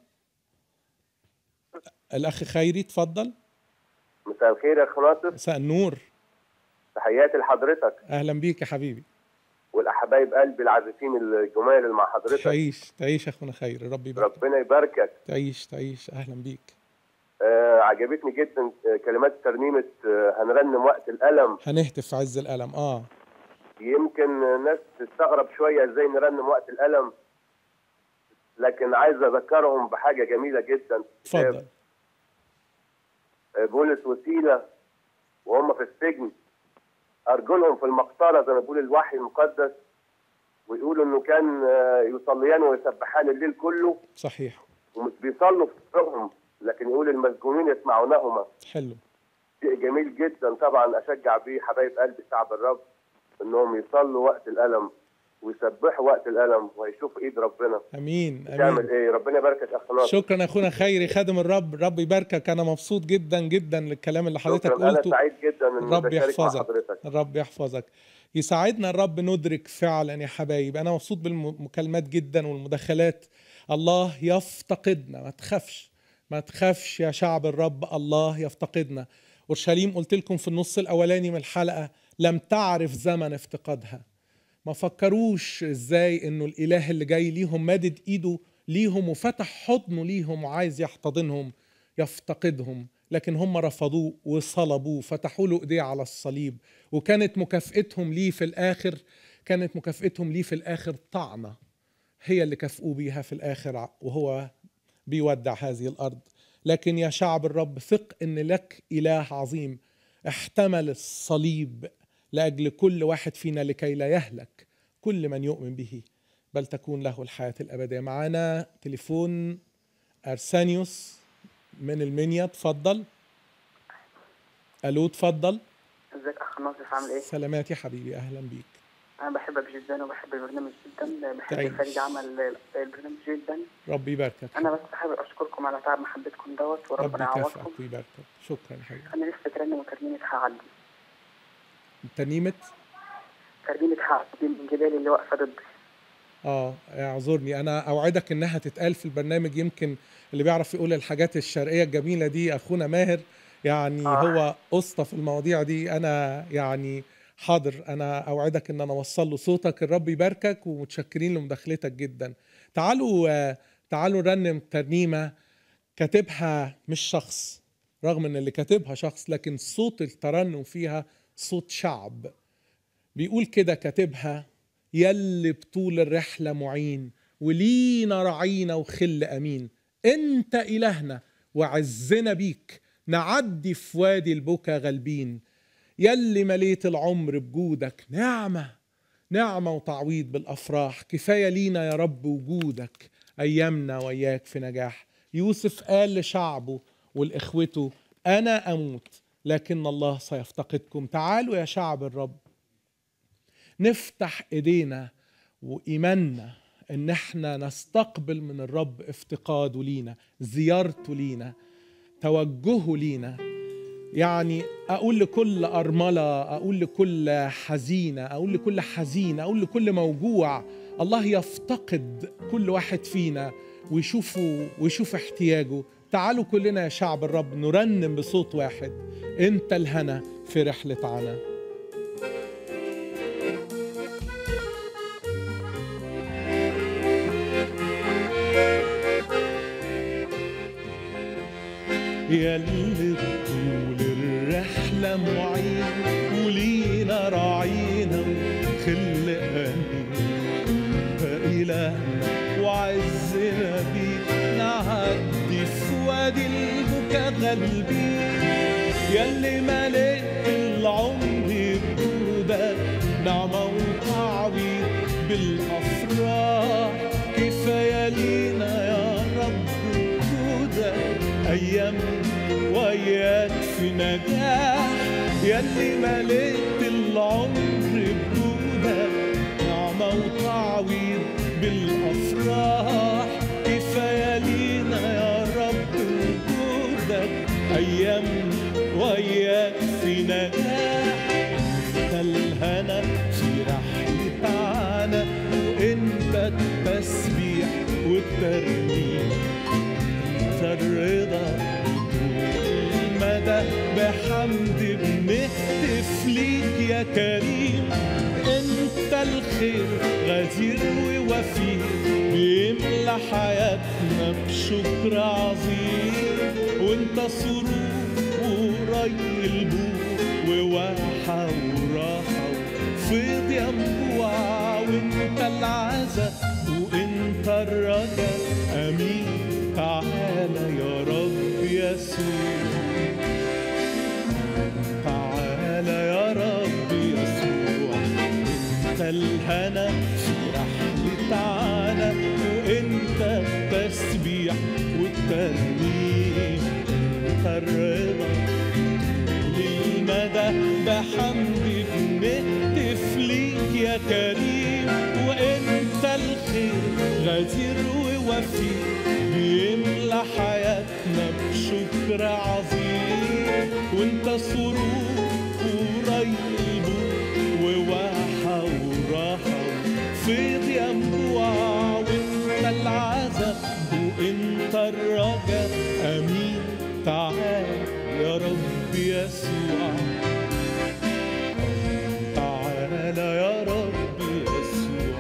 الاخ خيري اتفضل مساء الخير يا اخ ناصر مساء النور تحياتي لحضرتك اهلا بيك يا حبيبي والاحبايب قلبي العازفين الجمال اللي مع حضرتك تعيش تعيش يا اخونا خيري ربي يبارك ربنا يباركك تعيش تعيش اهلا بيك آه عجبتني جدا آه، كلمات ترنيمه آه هنرنم وقت الالم هنهتف في عز الالم اه يمكن ناس تستغرب شويه ازاي نرنم وقت الالم لكن عايز اذكرهم بحاجه جميله جدا اتفضل آه، بولس وسيله وهم في السجن ارجلهم في المقطره زي ما بيقول الوحي المقدس ويقولوا انه كان آه، يصليان ويسبحان الليل كله صحيح ومش بيصلوا في سرهم لكن يقول المسجونين يسمعونهما حلو شيء جميل جدا طبعا اشجع بيه حبايب قلبي شعب الرب انهم يصلوا وقت الالم ويسبحوا وقت الالم ويشوفوا ايد ربنا امين تعمل امين ايه ربنا يباركك يا اخ ناصر شكرا يا اخونا خيري خادم الرب رب يباركك انا مبسوط جدا جدا للكلام اللي حضرتك شكراً. انا قلته سعيد جدا ان الرب بشارك مع يحفظك حضرتك الرب يحفظك يساعدنا الرب ندرك فعلا يا حبايب انا مبسوط بالمكالمات جدا والمداخلات الله يفتقدنا ما تخافش ما تخافش يا شعب الرب الله يفتقدنا اورشليم قلت لكم في النص الاولاني من الحلقه لم تعرف زمن افتقادها ما فكروش ازاي انه الاله اللي جاي ليهم مادد ايده ليهم وفتح حضنه ليهم وعايز يحتضنهم يفتقدهم لكن هم رفضوه وصلبوه فتحوا له ايديه على الصليب وكانت مكافئتهم ليه في الاخر كانت مكافئتهم ليه في الاخر طعنه هي اللي كافئوه بيها في الاخر وهو بيودع هذه الارض لكن يا شعب الرب ثق ان لك اله عظيم احتمل الصليب لاجل كل واحد فينا لكي لا يهلك كل من يؤمن به بل تكون له الحياه الابديه معانا تليفون ارسانيوس من المنيا اتفضل الو اتفضل ازيك اخ ناصف عامل ايه؟ سلامات يا حبيبي اهلا بيك انا بحبك جدا وبحب البرنامج جدا بحب تعيش. فريق عمل البرنامج جدا ربي يباركك انا بس حابب اشكركم على تعب محبتكم دوت ربي وربنا يعوضكم يكافئك ويباركك شكرا يا حبيبي انا لسه ترنم ترنيمه هعدي ترنيمة ترنيمه هعدي من جبال اللي واقفه ضدي اه اعذرني انا اوعدك انها تتقال في البرنامج يمكن اللي بيعرف يقول الحاجات الشرقيه الجميله دي اخونا ماهر يعني آه. هو اسطى في المواضيع دي انا يعني حاضر انا اوعدك ان انا اوصل له صوتك الرب يباركك ومتشكرين لمداخلتك جدا تعالوا آه، تعالوا نرنم ترنيمه كاتبها مش شخص رغم ان اللي كاتبها شخص لكن صوت الترنم فيها صوت شعب بيقول كده كاتبها يلي بطول الرحلة معين ولينا رعينا وخل أمين أنت إلهنا وعزنا بيك نعدي في وادي البكا غالبين يلي مليت العمر بجودك نعمة نعمة وتعويض بالأفراح كفاية لينا يا رب وجودك أيامنا وياك في نجاح يوسف قال لشعبه والإخوته أنا أموت لكن الله سيفتقدكم تعالوا يا شعب الرب نفتح ايدينا وايماننا ان احنا نستقبل من الرب افتقاده لينا زيارته لينا توجهه لينا يعني اقول لكل ارمله اقول لكل حزينه اقول لكل حزين اقول لكل موجوع الله يفتقد كل واحد فينا ويشوفه ويشوف احتياجه تعالوا كلنا يا شعب الرب نرنم بصوت واحد انت الهنا في رحله عنا يلي طول الرحلة معين ولينا راعينا وخل أمين فإلهنا وعزنا بيك نعدي في وادي البكا غالبين يلي مليت العمر بجودك نعمة وتعويض بالأفراح كفاية لينا يا رب وجودك أيام وياك في نجاح يلي مليت العمر بجودك نعمة وتعويض بالأفراح كفاية لينا يا رب وجودك أيام وياك في نجاح انت الهنا في رحلة عنا وانت التسبيح والترنيم انت الرضا المدى بحمد بنهتف ليك يا كريم انت الخير غزير ووفي بيملى حياتنا بشكر عظيم وانت سرور وري البور وواحة وراحة وفيض ينبوع وانت العزا وانت الرجا امين تعالى يا رب يسوع تعالى يا رب يسوع انت الهنا في رحلة عنا وانت التسبيح والترنيم انت الرضا للمدى بحمد بنهتف ليك يا كريم وانت الخير غزير ووفي بيملى حياتنا بشكر عظيم وانت سرور وريب وواحة وراحة وفيض ينبوع وانت العزا وانت الرجا امين تعال يا رب يسوع تعال يا رب يسوع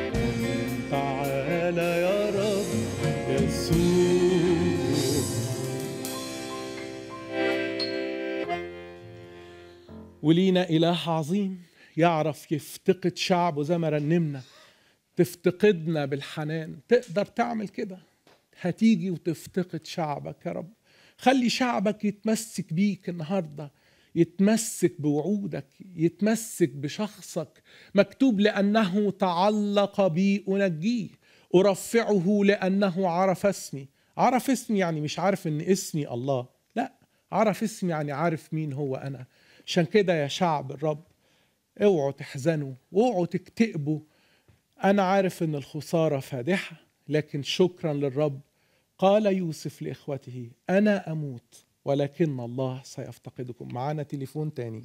تعال يا رب يسوع ولينا إله عظيم يعرف يفتقد شعبه زي ما رنمنا تفتقدنا بالحنان تقدر تعمل كده هتيجي وتفتقد شعبك يا رب خلي شعبك يتمسك بيك النهارده يتمسك بوعودك يتمسك بشخصك مكتوب لأنه تعلق بي أنجيه أرفعه لأنه عرف اسمي عرف اسمي يعني مش عارف إن اسمي الله لا عرف اسمي يعني عارف مين هو أنا عشان كده يا شعب الرب اوعوا تحزنوا واوعوا تكتئبوا انا عارف ان الخساره فادحه لكن شكرا للرب قال يوسف لاخوته انا اموت ولكن الله سيفتقدكم معانا تليفون تاني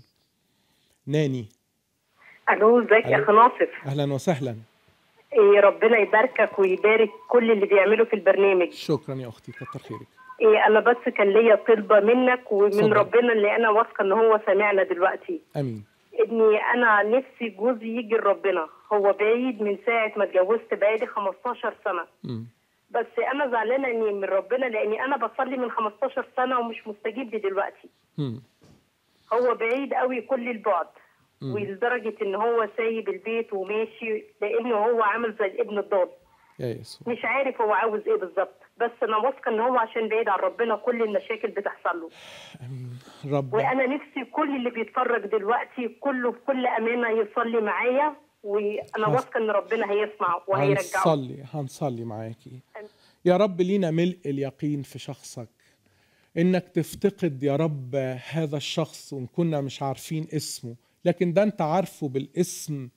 ناني الو ازيك يا ألو. اخي ناصف اهلا وسهلا إيه ربنا يباركك ويبارك كل اللي بيعمله في البرنامج شكرا يا اختي كتر خيرك إيه انا بس كان ليا طلبه منك ومن اتفضل. ربنا اللي انا واثقه ان هو سامعنا دلوقتي امين اني انا نفسي جوزي يجي لربنا هو بعيد من ساعه ما اتجوزت بقالي 15 سنه مم. بس انا زعلانه اني من ربنا لاني انا بصلي من 15 سنه ومش مستجيب لي دلوقتي مم. هو بعيد قوي كل البعد مم. ولدرجه ان هو سايب البيت وماشي لانه هو عامل زي الابن الضال يا يسوع مش عارف هو عاوز ايه بالظبط بس انا واثقه ان هو عشان بعيد عن ربنا كل المشاكل بتحصل له رب وانا نفسي كل اللي بيتفرج دلوقتي كله بكل امانه يصلي معايا وانا هس- واثقه ان ربنا هيسمع وهيرجعه هنصلي هنصلي معاكي يا رب لينا ملء اليقين في شخصك انك تفتقد يا رب هذا الشخص وان كنا مش عارفين اسمه لكن ده انت عارفه بالاسم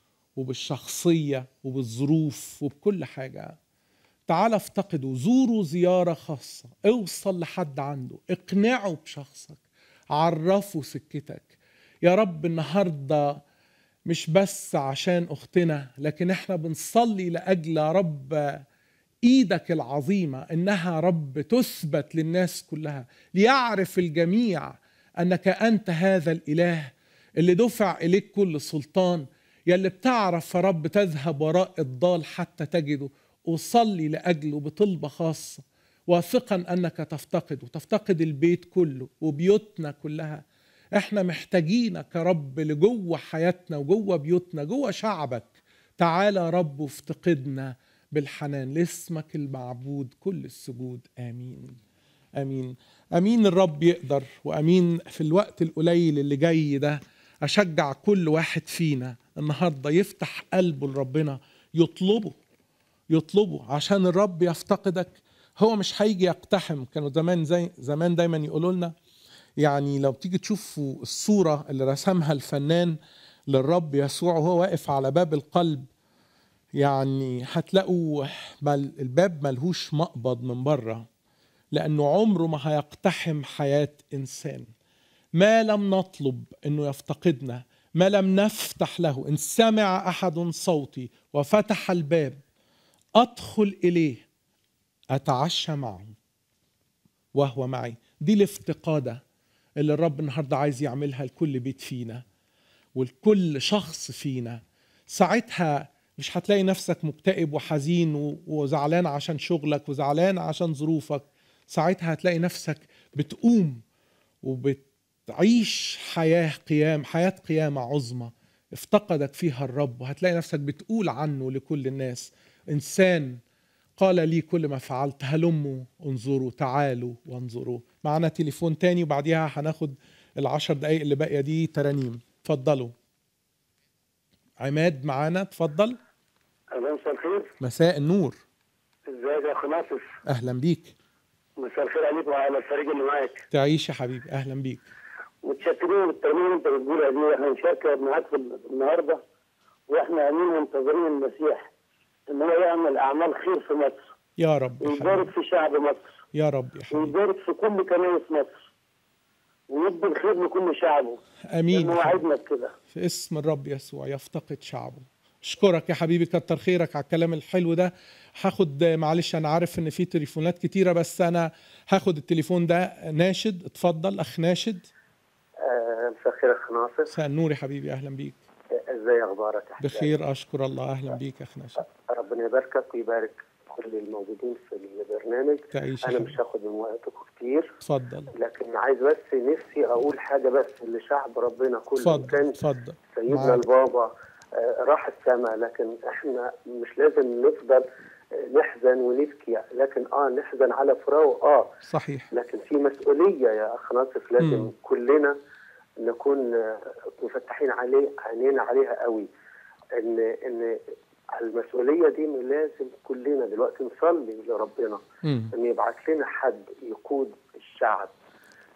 وبالشخصية وبالظروف وبكل حاجة تعال افتقده زوره زيارة خاصة اوصل لحد عنده اقنعه بشخصك عرفه سكتك يا رب النهارده مش بس عشان اختنا لكن احنا بنصلي لاجل يا رب ايدك العظيمه انها رب تثبت للناس كلها ليعرف الجميع انك انت هذا الاله اللي دفع اليك كل سلطان يلي بتعرف يا رب تذهب وراء الضال حتى تجده اصلي لاجله بطلبه خاصه واثقا انك تفتقد وتفتقد البيت كله وبيوتنا كلها احنا محتاجينك يا رب لجوه حياتنا وجوه بيوتنا جوه شعبك تعالى يا رب وافتقدنا بالحنان لاسمك المعبود كل السجود امين امين امين الرب يقدر وامين في الوقت القليل اللي جاي ده اشجع كل واحد فينا النهارده يفتح قلبه لربنا يطلبه يطلبه عشان الرب يفتقدك هو مش هيجي يقتحم كانوا زمان زي زمان دايما يقولوا لنا يعني لو تيجي تشوفوا الصورة اللي رسمها الفنان للرب يسوع وهو واقف على باب القلب يعني هتلاقوا مل الباب ملهوش مقبض من بره لأنه عمره ما هيقتحم حياة إنسان ما لم نطلب أنه يفتقدنا ما لم نفتح له إن سمع أحد صوتي وفتح الباب أدخل إليه أتعشى معه وهو معي دي الافتقادة اللي الرب النهاردة عايز يعملها لكل بيت فينا ولكل شخص فينا ساعتها مش هتلاقي نفسك مكتئب وحزين و- وزعلان عشان شغلك وزعلان عشان ظروفك ساعتها هتلاقي نفسك بتقوم وبتعيش حياة قيام حياة قيامة عظمى افتقدك فيها الرب وهتلاقي نفسك بتقول عنه لكل الناس إنسان قال لي كل ما فعلت هلموا انظروا تعالوا وانظروا معنا تليفون تاني وبعديها هناخد العشر دقايق اللي باقية دي ترانيم اتفضلوا عماد معانا اتفضل اهلا مساء الخير مساء النور ازيك يا اخي ناصف اهلا بيك مساء الخير عليك وعلى الفريق اللي معاك تعيش يا حبيبي اهلا بيك متشكرين بالترميم اللي انت بتقولها دي احنا نشارك معاك في النهارده واحنا امين منتظرين المسيح ان هو يعمل اعمال خير في مصر يا رب يا ويبارك حبيبي في شعب مصر يا رب يا حبيبي ويبارك في كل كنائس مصر ويدي الخير لكل شعبه امين لانه يا حبيبي. وعدنا بكده في اسم الرب يسوع يفتقد شعبه اشكرك يا حبيبي كتر خيرك على الكلام الحلو ده هاخد معلش انا عارف ان في تليفونات كتيره بس انا هاخد التليفون ده ناشد اتفضل اخ ناشد آه، مساء الخير اخ ناصر مساء النور يا حبيبي اهلا بيك آه، ازاي اخبارك يا حبيبي؟ بخير اشكر الله اهلا بيك يا اخ ناشد ربنا يباركك ويبارك كل الموجودين في البرنامج تعيش يا انا حبيبي. مش هاخد من وقتكم كتير اتفضل لكن عايز بس نفسي اقول حاجه بس لشعب ربنا كله اتفضل كان اتفضل سيدنا معاك. البابا آه، راح السماء لكن احنا مش لازم نفضل آه، نحزن ونبكي لكن اه نحزن على فراق اه صحيح لكن في مسؤوليه يا اخ ناصف لازم مم. كلنا نكون آه، مفتحين عليه عينينا عليها قوي ان ان المسؤوليه دي من لازم كلنا دلوقتي نصلي لربنا مم. ان يبعت لنا حد يقود الشعب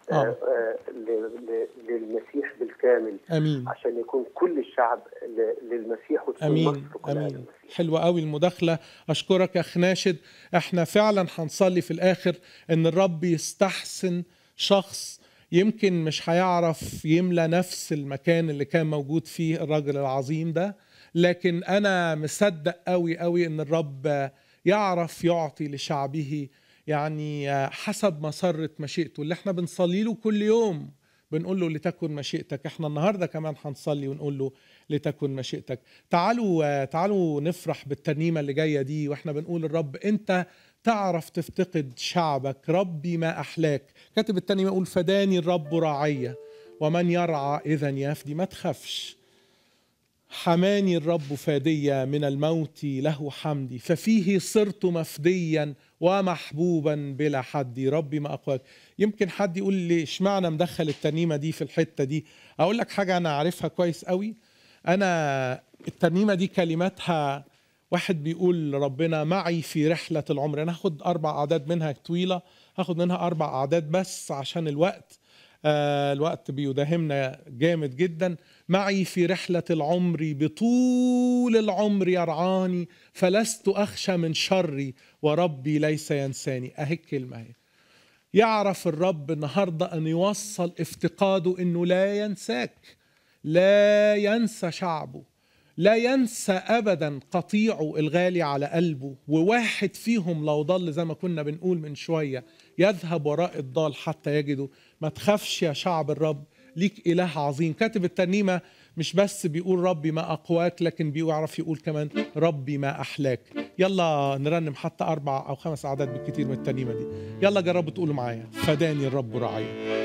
آه، آه. آه، ل- ل- للمسيح بالكامل امين عشان يكون كل الشعب ل- للمسيح وتكون امين مصر كلها امين حلوة قوي المداخلة أشكرك يا أخ ناشد احنا فعلا هنصلي في الآخر إن الرب يستحسن شخص يمكن مش هيعرف يملى نفس المكان اللي كان موجود فيه الراجل العظيم ده لكن أنا مصدق قوي قوي إن الرب يعرف يعطي لشعبه يعني حسب مسرة مشيئته اللي احنا بنصلي له كل يوم بنقول له لتكن مشيئتك احنا النهارده كمان هنصلي ونقول له لتكن مشيئتك تعالوا تعالوا نفرح بالترنيمه اللي جايه دي واحنا بنقول الرب انت تعرف تفتقد شعبك ربي ما احلاك كاتب الترنيمه يقول فداني الرب راعيه ومن يرعى اذا يفدي ما تخافش حماني الرب فاديا من الموت له حمدي ففيه صرت مفديا ومحبوبا بلا حد ربي ما اقواك يمكن حد يقول لي اشمعنى مدخل الترنيمه دي في الحته دي اقول لك حاجه انا عارفها كويس قوي انا الترنيمه دي كلماتها واحد بيقول ربنا معي في رحله العمر انا هاخد اربع اعداد منها طويله هاخد منها اربع اعداد بس عشان الوقت آه الوقت بيداهمنا جامد جدا معي في رحلة العمر بطول العمر يرعاني فلست أخشى من شري وربي ليس ينساني أهي الكلمة هي يعرف الرب النهاردة أن يوصل افتقاده أنه لا ينساك لا ينسى شعبه لا ينسى ابدا قطيعه الغالي على قلبه وواحد فيهم لو ضل زي ما كنا بنقول من شويه يذهب وراء الضال حتى يجده ما تخافش يا شعب الرب ليك اله عظيم كاتب الترنيمه مش بس بيقول ربي ما اقواك لكن بيعرف يقول كمان ربي ما احلاك يلا نرنم حتى اربع او خمس اعداد بالكتير من الترنيمه دي يلا جربوا تقولوا معايا فداني الرب رعيه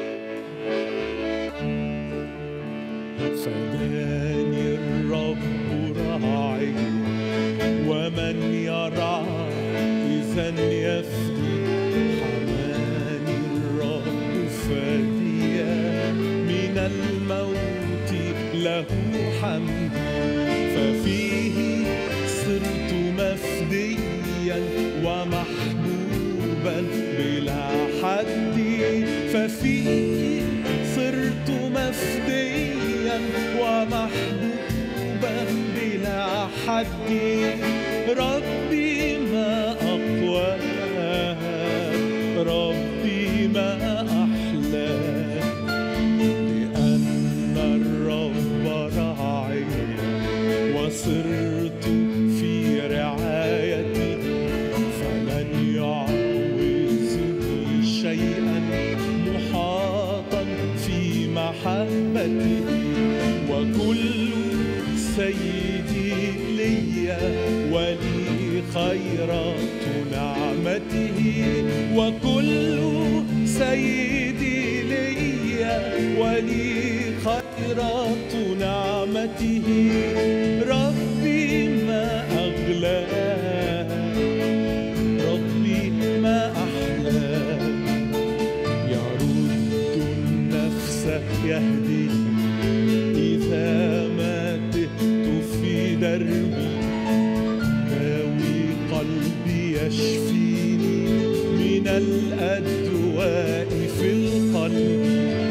فداني الرب راعي ومن يرعى إذا يفدي حماني الرب فديا من الموت له حمد ففيه صرت مفديا ومحبوبا بلا حد ففيه صرت مفديا ومحبوبا بلا حد ربي ما أقوى ربي ما أحلى لأن الرب راعي وصرت في رعايتي فلن يعوزني شيئا محاطا في محبته وكل سيدي لي ولي خيرات نعمته وكل سيدي لي ولي خيرات نعمته ربي ما أغلاه ربي ما أحلاه يرد النفس يهدي إذا ما تهت في دربي داوي قلبي يشفيني من الأدواء في القلب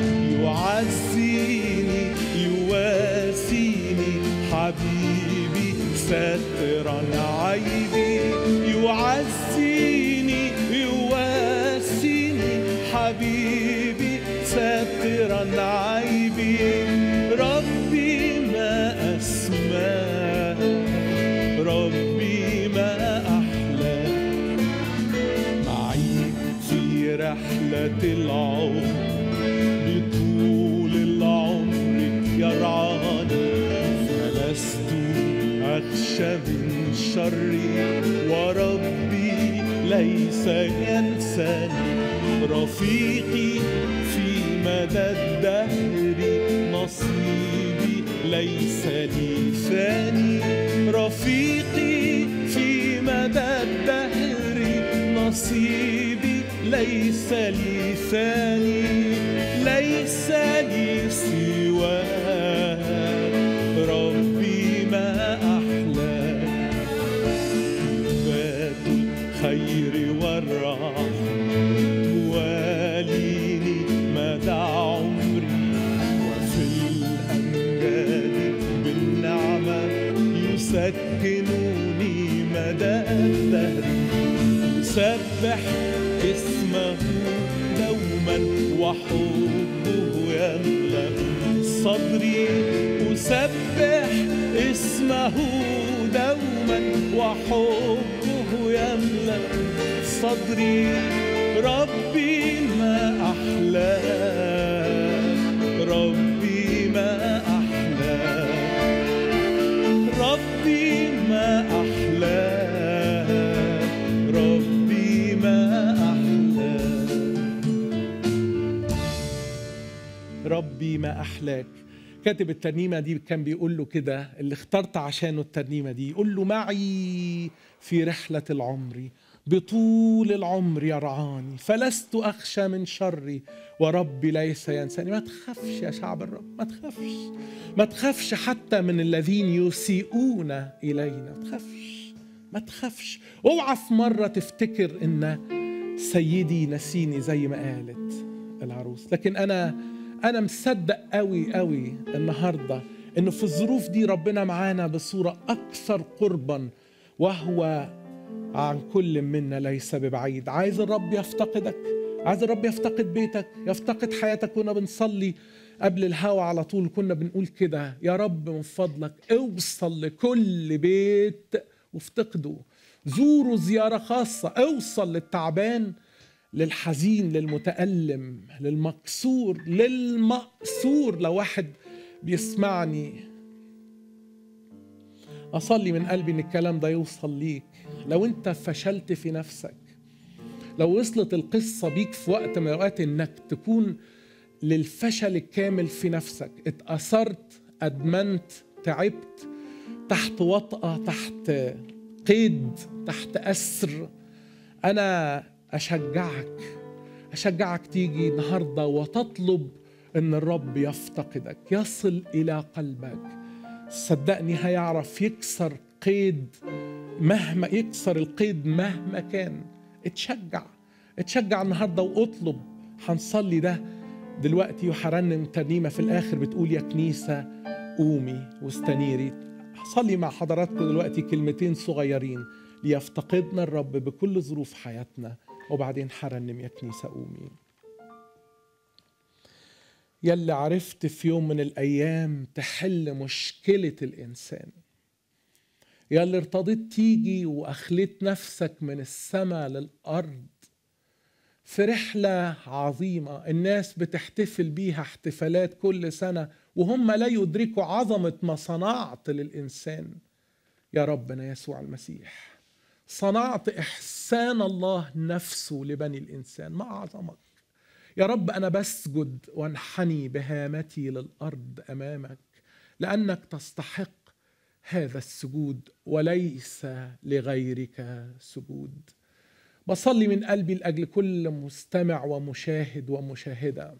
يعزيني يواسيني حبيبي ساترا عيبي يعزيني يواسيني حبيبي ساترا عيبي ربي ما أسماه ربي ما أحلى معي في رحلة العمر بطول العمر يرعاني فلست أخشى من شري وربي ليس ينساني رفيقي في مدى الدهر نصيبي ليس لي ثاني رفيقي في مدى الدهر نصيبي ليس لي ثاني ليس لي سواه ربي ما أحلى بات الخير والراحة تواليني مدى مدى الدهر سبح اسمه دوما وحبه يملأ صدري أسبح اسمه دوما وحبه يملأ صدري ربي ما أحلى ربي ما أحلى ربي ما أحلى ربي ما أحلى ربي ما أحلاك كاتب الترنيمة دي كان بيقول له كده اللي اخترت عشانه الترنيمة دي يقول له معي في رحلة العمر بطول العمر يرعاني فلست أخشى من شري وربي ليس ينساني ما تخافش يا شعب الرب ما تخافش ما تخافش حتى من الذين يسيئون إلينا ما تخافش ما تخافش اوعى في مرة تفتكر إن سيدي نسيني زي ما قالت العروس لكن أنا أنا مصدق قوي قوي النهاردة إنه في الظروف دي ربنا معانا بصورة أكثر قربا وهو عن كل منا ليس ببعيد عايز الرب يفتقدك عايز الرب يفتقد بيتك يفتقد حياتك كنا بنصلي قبل الهوا على طول كنا بنقول كده يا رب من فضلك اوصل لكل بيت وافتقده زوروا زيارة خاصة اوصل للتعبان للحزين للمتألم للمكسور للمأسور لو واحد بيسمعني أصلي من قلبي إن الكلام ده يوصل ليك لو أنت فشلت في نفسك لو وصلت القصة بيك في وقت من الأوقات إنك تكون للفشل الكامل في نفسك اتأثرت أدمنت تعبت تحت وطأة تحت قيد تحت أسر أنا أشجعك أشجعك تيجي النهاردة وتطلب إن الرب يفتقدك يصل إلى قلبك صدقني هيعرف يكسر قيد مهما يكسر القيد مهما كان اتشجع اتشجع النهارده واطلب هنصلي ده دلوقتي وهرنم ترنيمه في الاخر بتقول يا كنيسه قومي واستنيري هصلي مع حضراتكم دلوقتي كلمتين صغيرين ليفتقدنا الرب بكل ظروف حياتنا وبعدين هرنم يا كنيسه قومي يلي عرفت في يوم من الايام تحل مشكله الانسان يلي ارتضيت تيجي واخليت نفسك من السماء للارض في رحله عظيمه الناس بتحتفل بيها احتفالات كل سنه وهم لا يدركوا عظمه ما صنعت للانسان يا ربنا يسوع المسيح صنعت احسان الله نفسه لبني الانسان ما اعظمك يا رب انا بسجد وانحني بهامتي للارض امامك لانك تستحق هذا السجود وليس لغيرك سجود بصلي من قلبي لاجل كل مستمع ومشاهد ومشاهده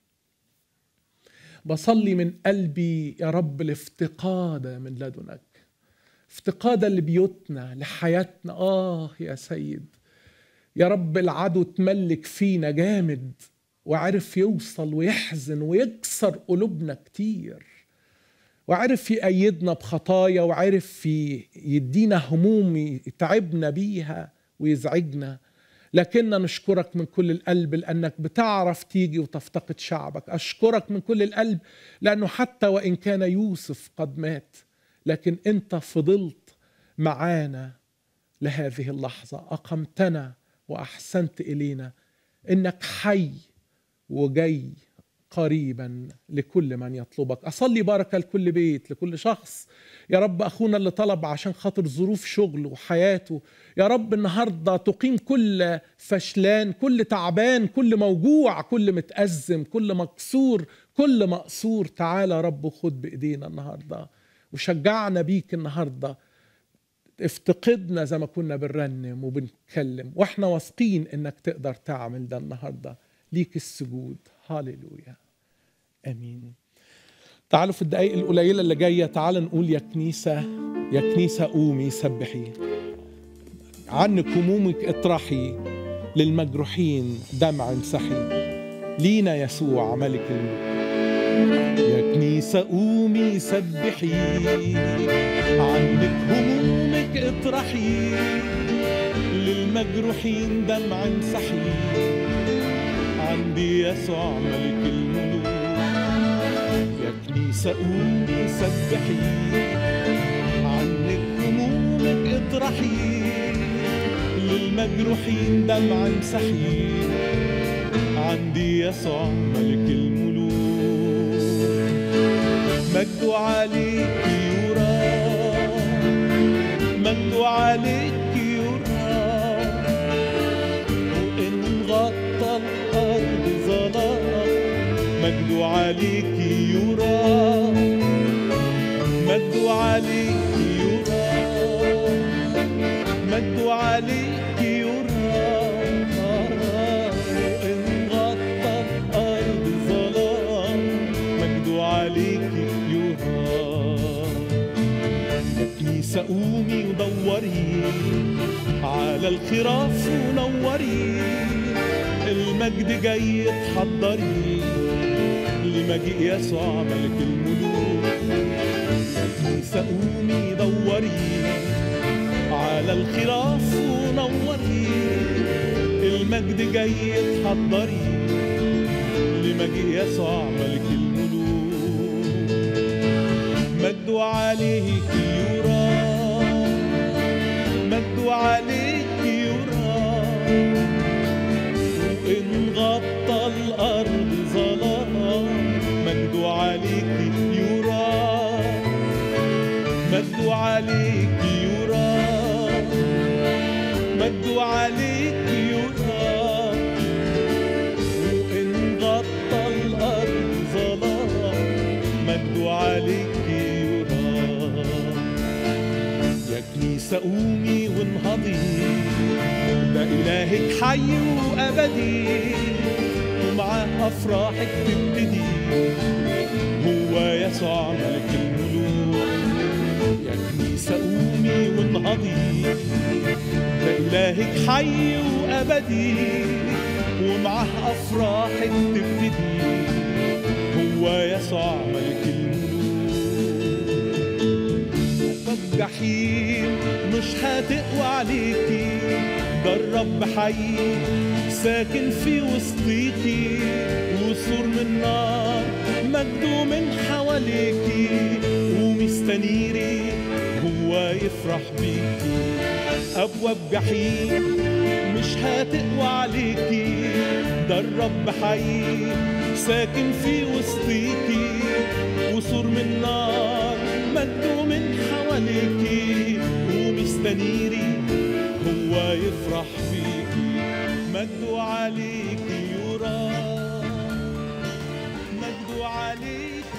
بصلي من قلبي يا رب الافتقاد من لدنك افتقادا لبيوتنا لحياتنا اه يا سيد يا رب العدو تملك فينا جامد وعرف يوصل ويحزن ويكسر قلوبنا كتير وعرف يأيدنا بخطايا وعرف يدينا هموم يتعبنا بيها ويزعجنا لكننا نشكرك من كل القلب لأنك بتعرف تيجي وتفتقد شعبك أشكرك من كل القلب لأنه حتى وإن كان يوسف قد مات لكن أنت فضلت معانا لهذه اللحظة أقمتنا وأحسنت إلينا إنك حي وجاي قريبا لكل من يطلبك أصلي بركة لكل بيت لكل شخص يا رب أخونا اللي طلب عشان خاطر ظروف شغله وحياته يا رب النهاردة تقيم كل فشلان كل تعبان كل موجوع كل متأزم كل مكسور كل مقصور تعالى يا رب خد بإيدينا النهاردة وشجعنا بيك النهارده افتقدنا زي ما كنا بنرنم وبنتكلم واحنا واثقين انك تقدر تعمل ده النهارده ليك السجود هاليلويا امين تعالوا في الدقائق القليله اللي جايه تعال نقول يا كنيسه يا كنيسه قومي سبحي عنك همومك اطرحي للمجروحين دمع امسحي لينا يسوع ملك الملوك يا كنيسة قومي سبحي عنك همومك اطرحي للمجروحين دمع امسحي عندي يسوع ملك الملوك يا كنيسة قومي سبحي عنك همومك اطرحي للمجروحين دمع امسحي عندي يسوع ملك الملوك مجد عليك يرى مجد عليك يرى وإن غطى الأرض ظلام مجد عليك يرى مجد عليك يرى مجد عليك يرى وإن غطى الأرض ظلام مجد عليك يرى يا كنيسة قومي ودوري على الخراف ونوري المجد جاي تحضري لمجيء يسوع ملك الملوك يا كنيسة قومي دوري على الخراف ونوري المجد جاي تحضري لمجيء يسوع ملك الملوك مجد عليك يرى مجد عليك يرى وإن غطى الأرض ظلام مجد عليك يرى مجد عليك يرى مجد عليك يرى وإن غطى الأرض ظلام مجد عليك يرى يا كنيسة قومي وانهضي ده إلهك حي وأبدي ومعاه أفراحك تبتدي هو يسوع ملك الملوك يا كنيسة قومي وانهضي ده إلهك حي وأبدي ومعاه أفراحك تبتدي هو يسوع ملك الملوك الجحيم مش هتقوى عليكي ده الرب حي ساكن في وسطيكي وسور من نار مجده من حواليكي ومستنيري هو يفرح بيكي أبواب جحيم مش هتقوى عليكي ده الرب حي ساكن في وسطيكي وسور من نار مجده من حواليكي ومستنيري هو يفرح بيكي مجده عليكي يرى مجده عليكي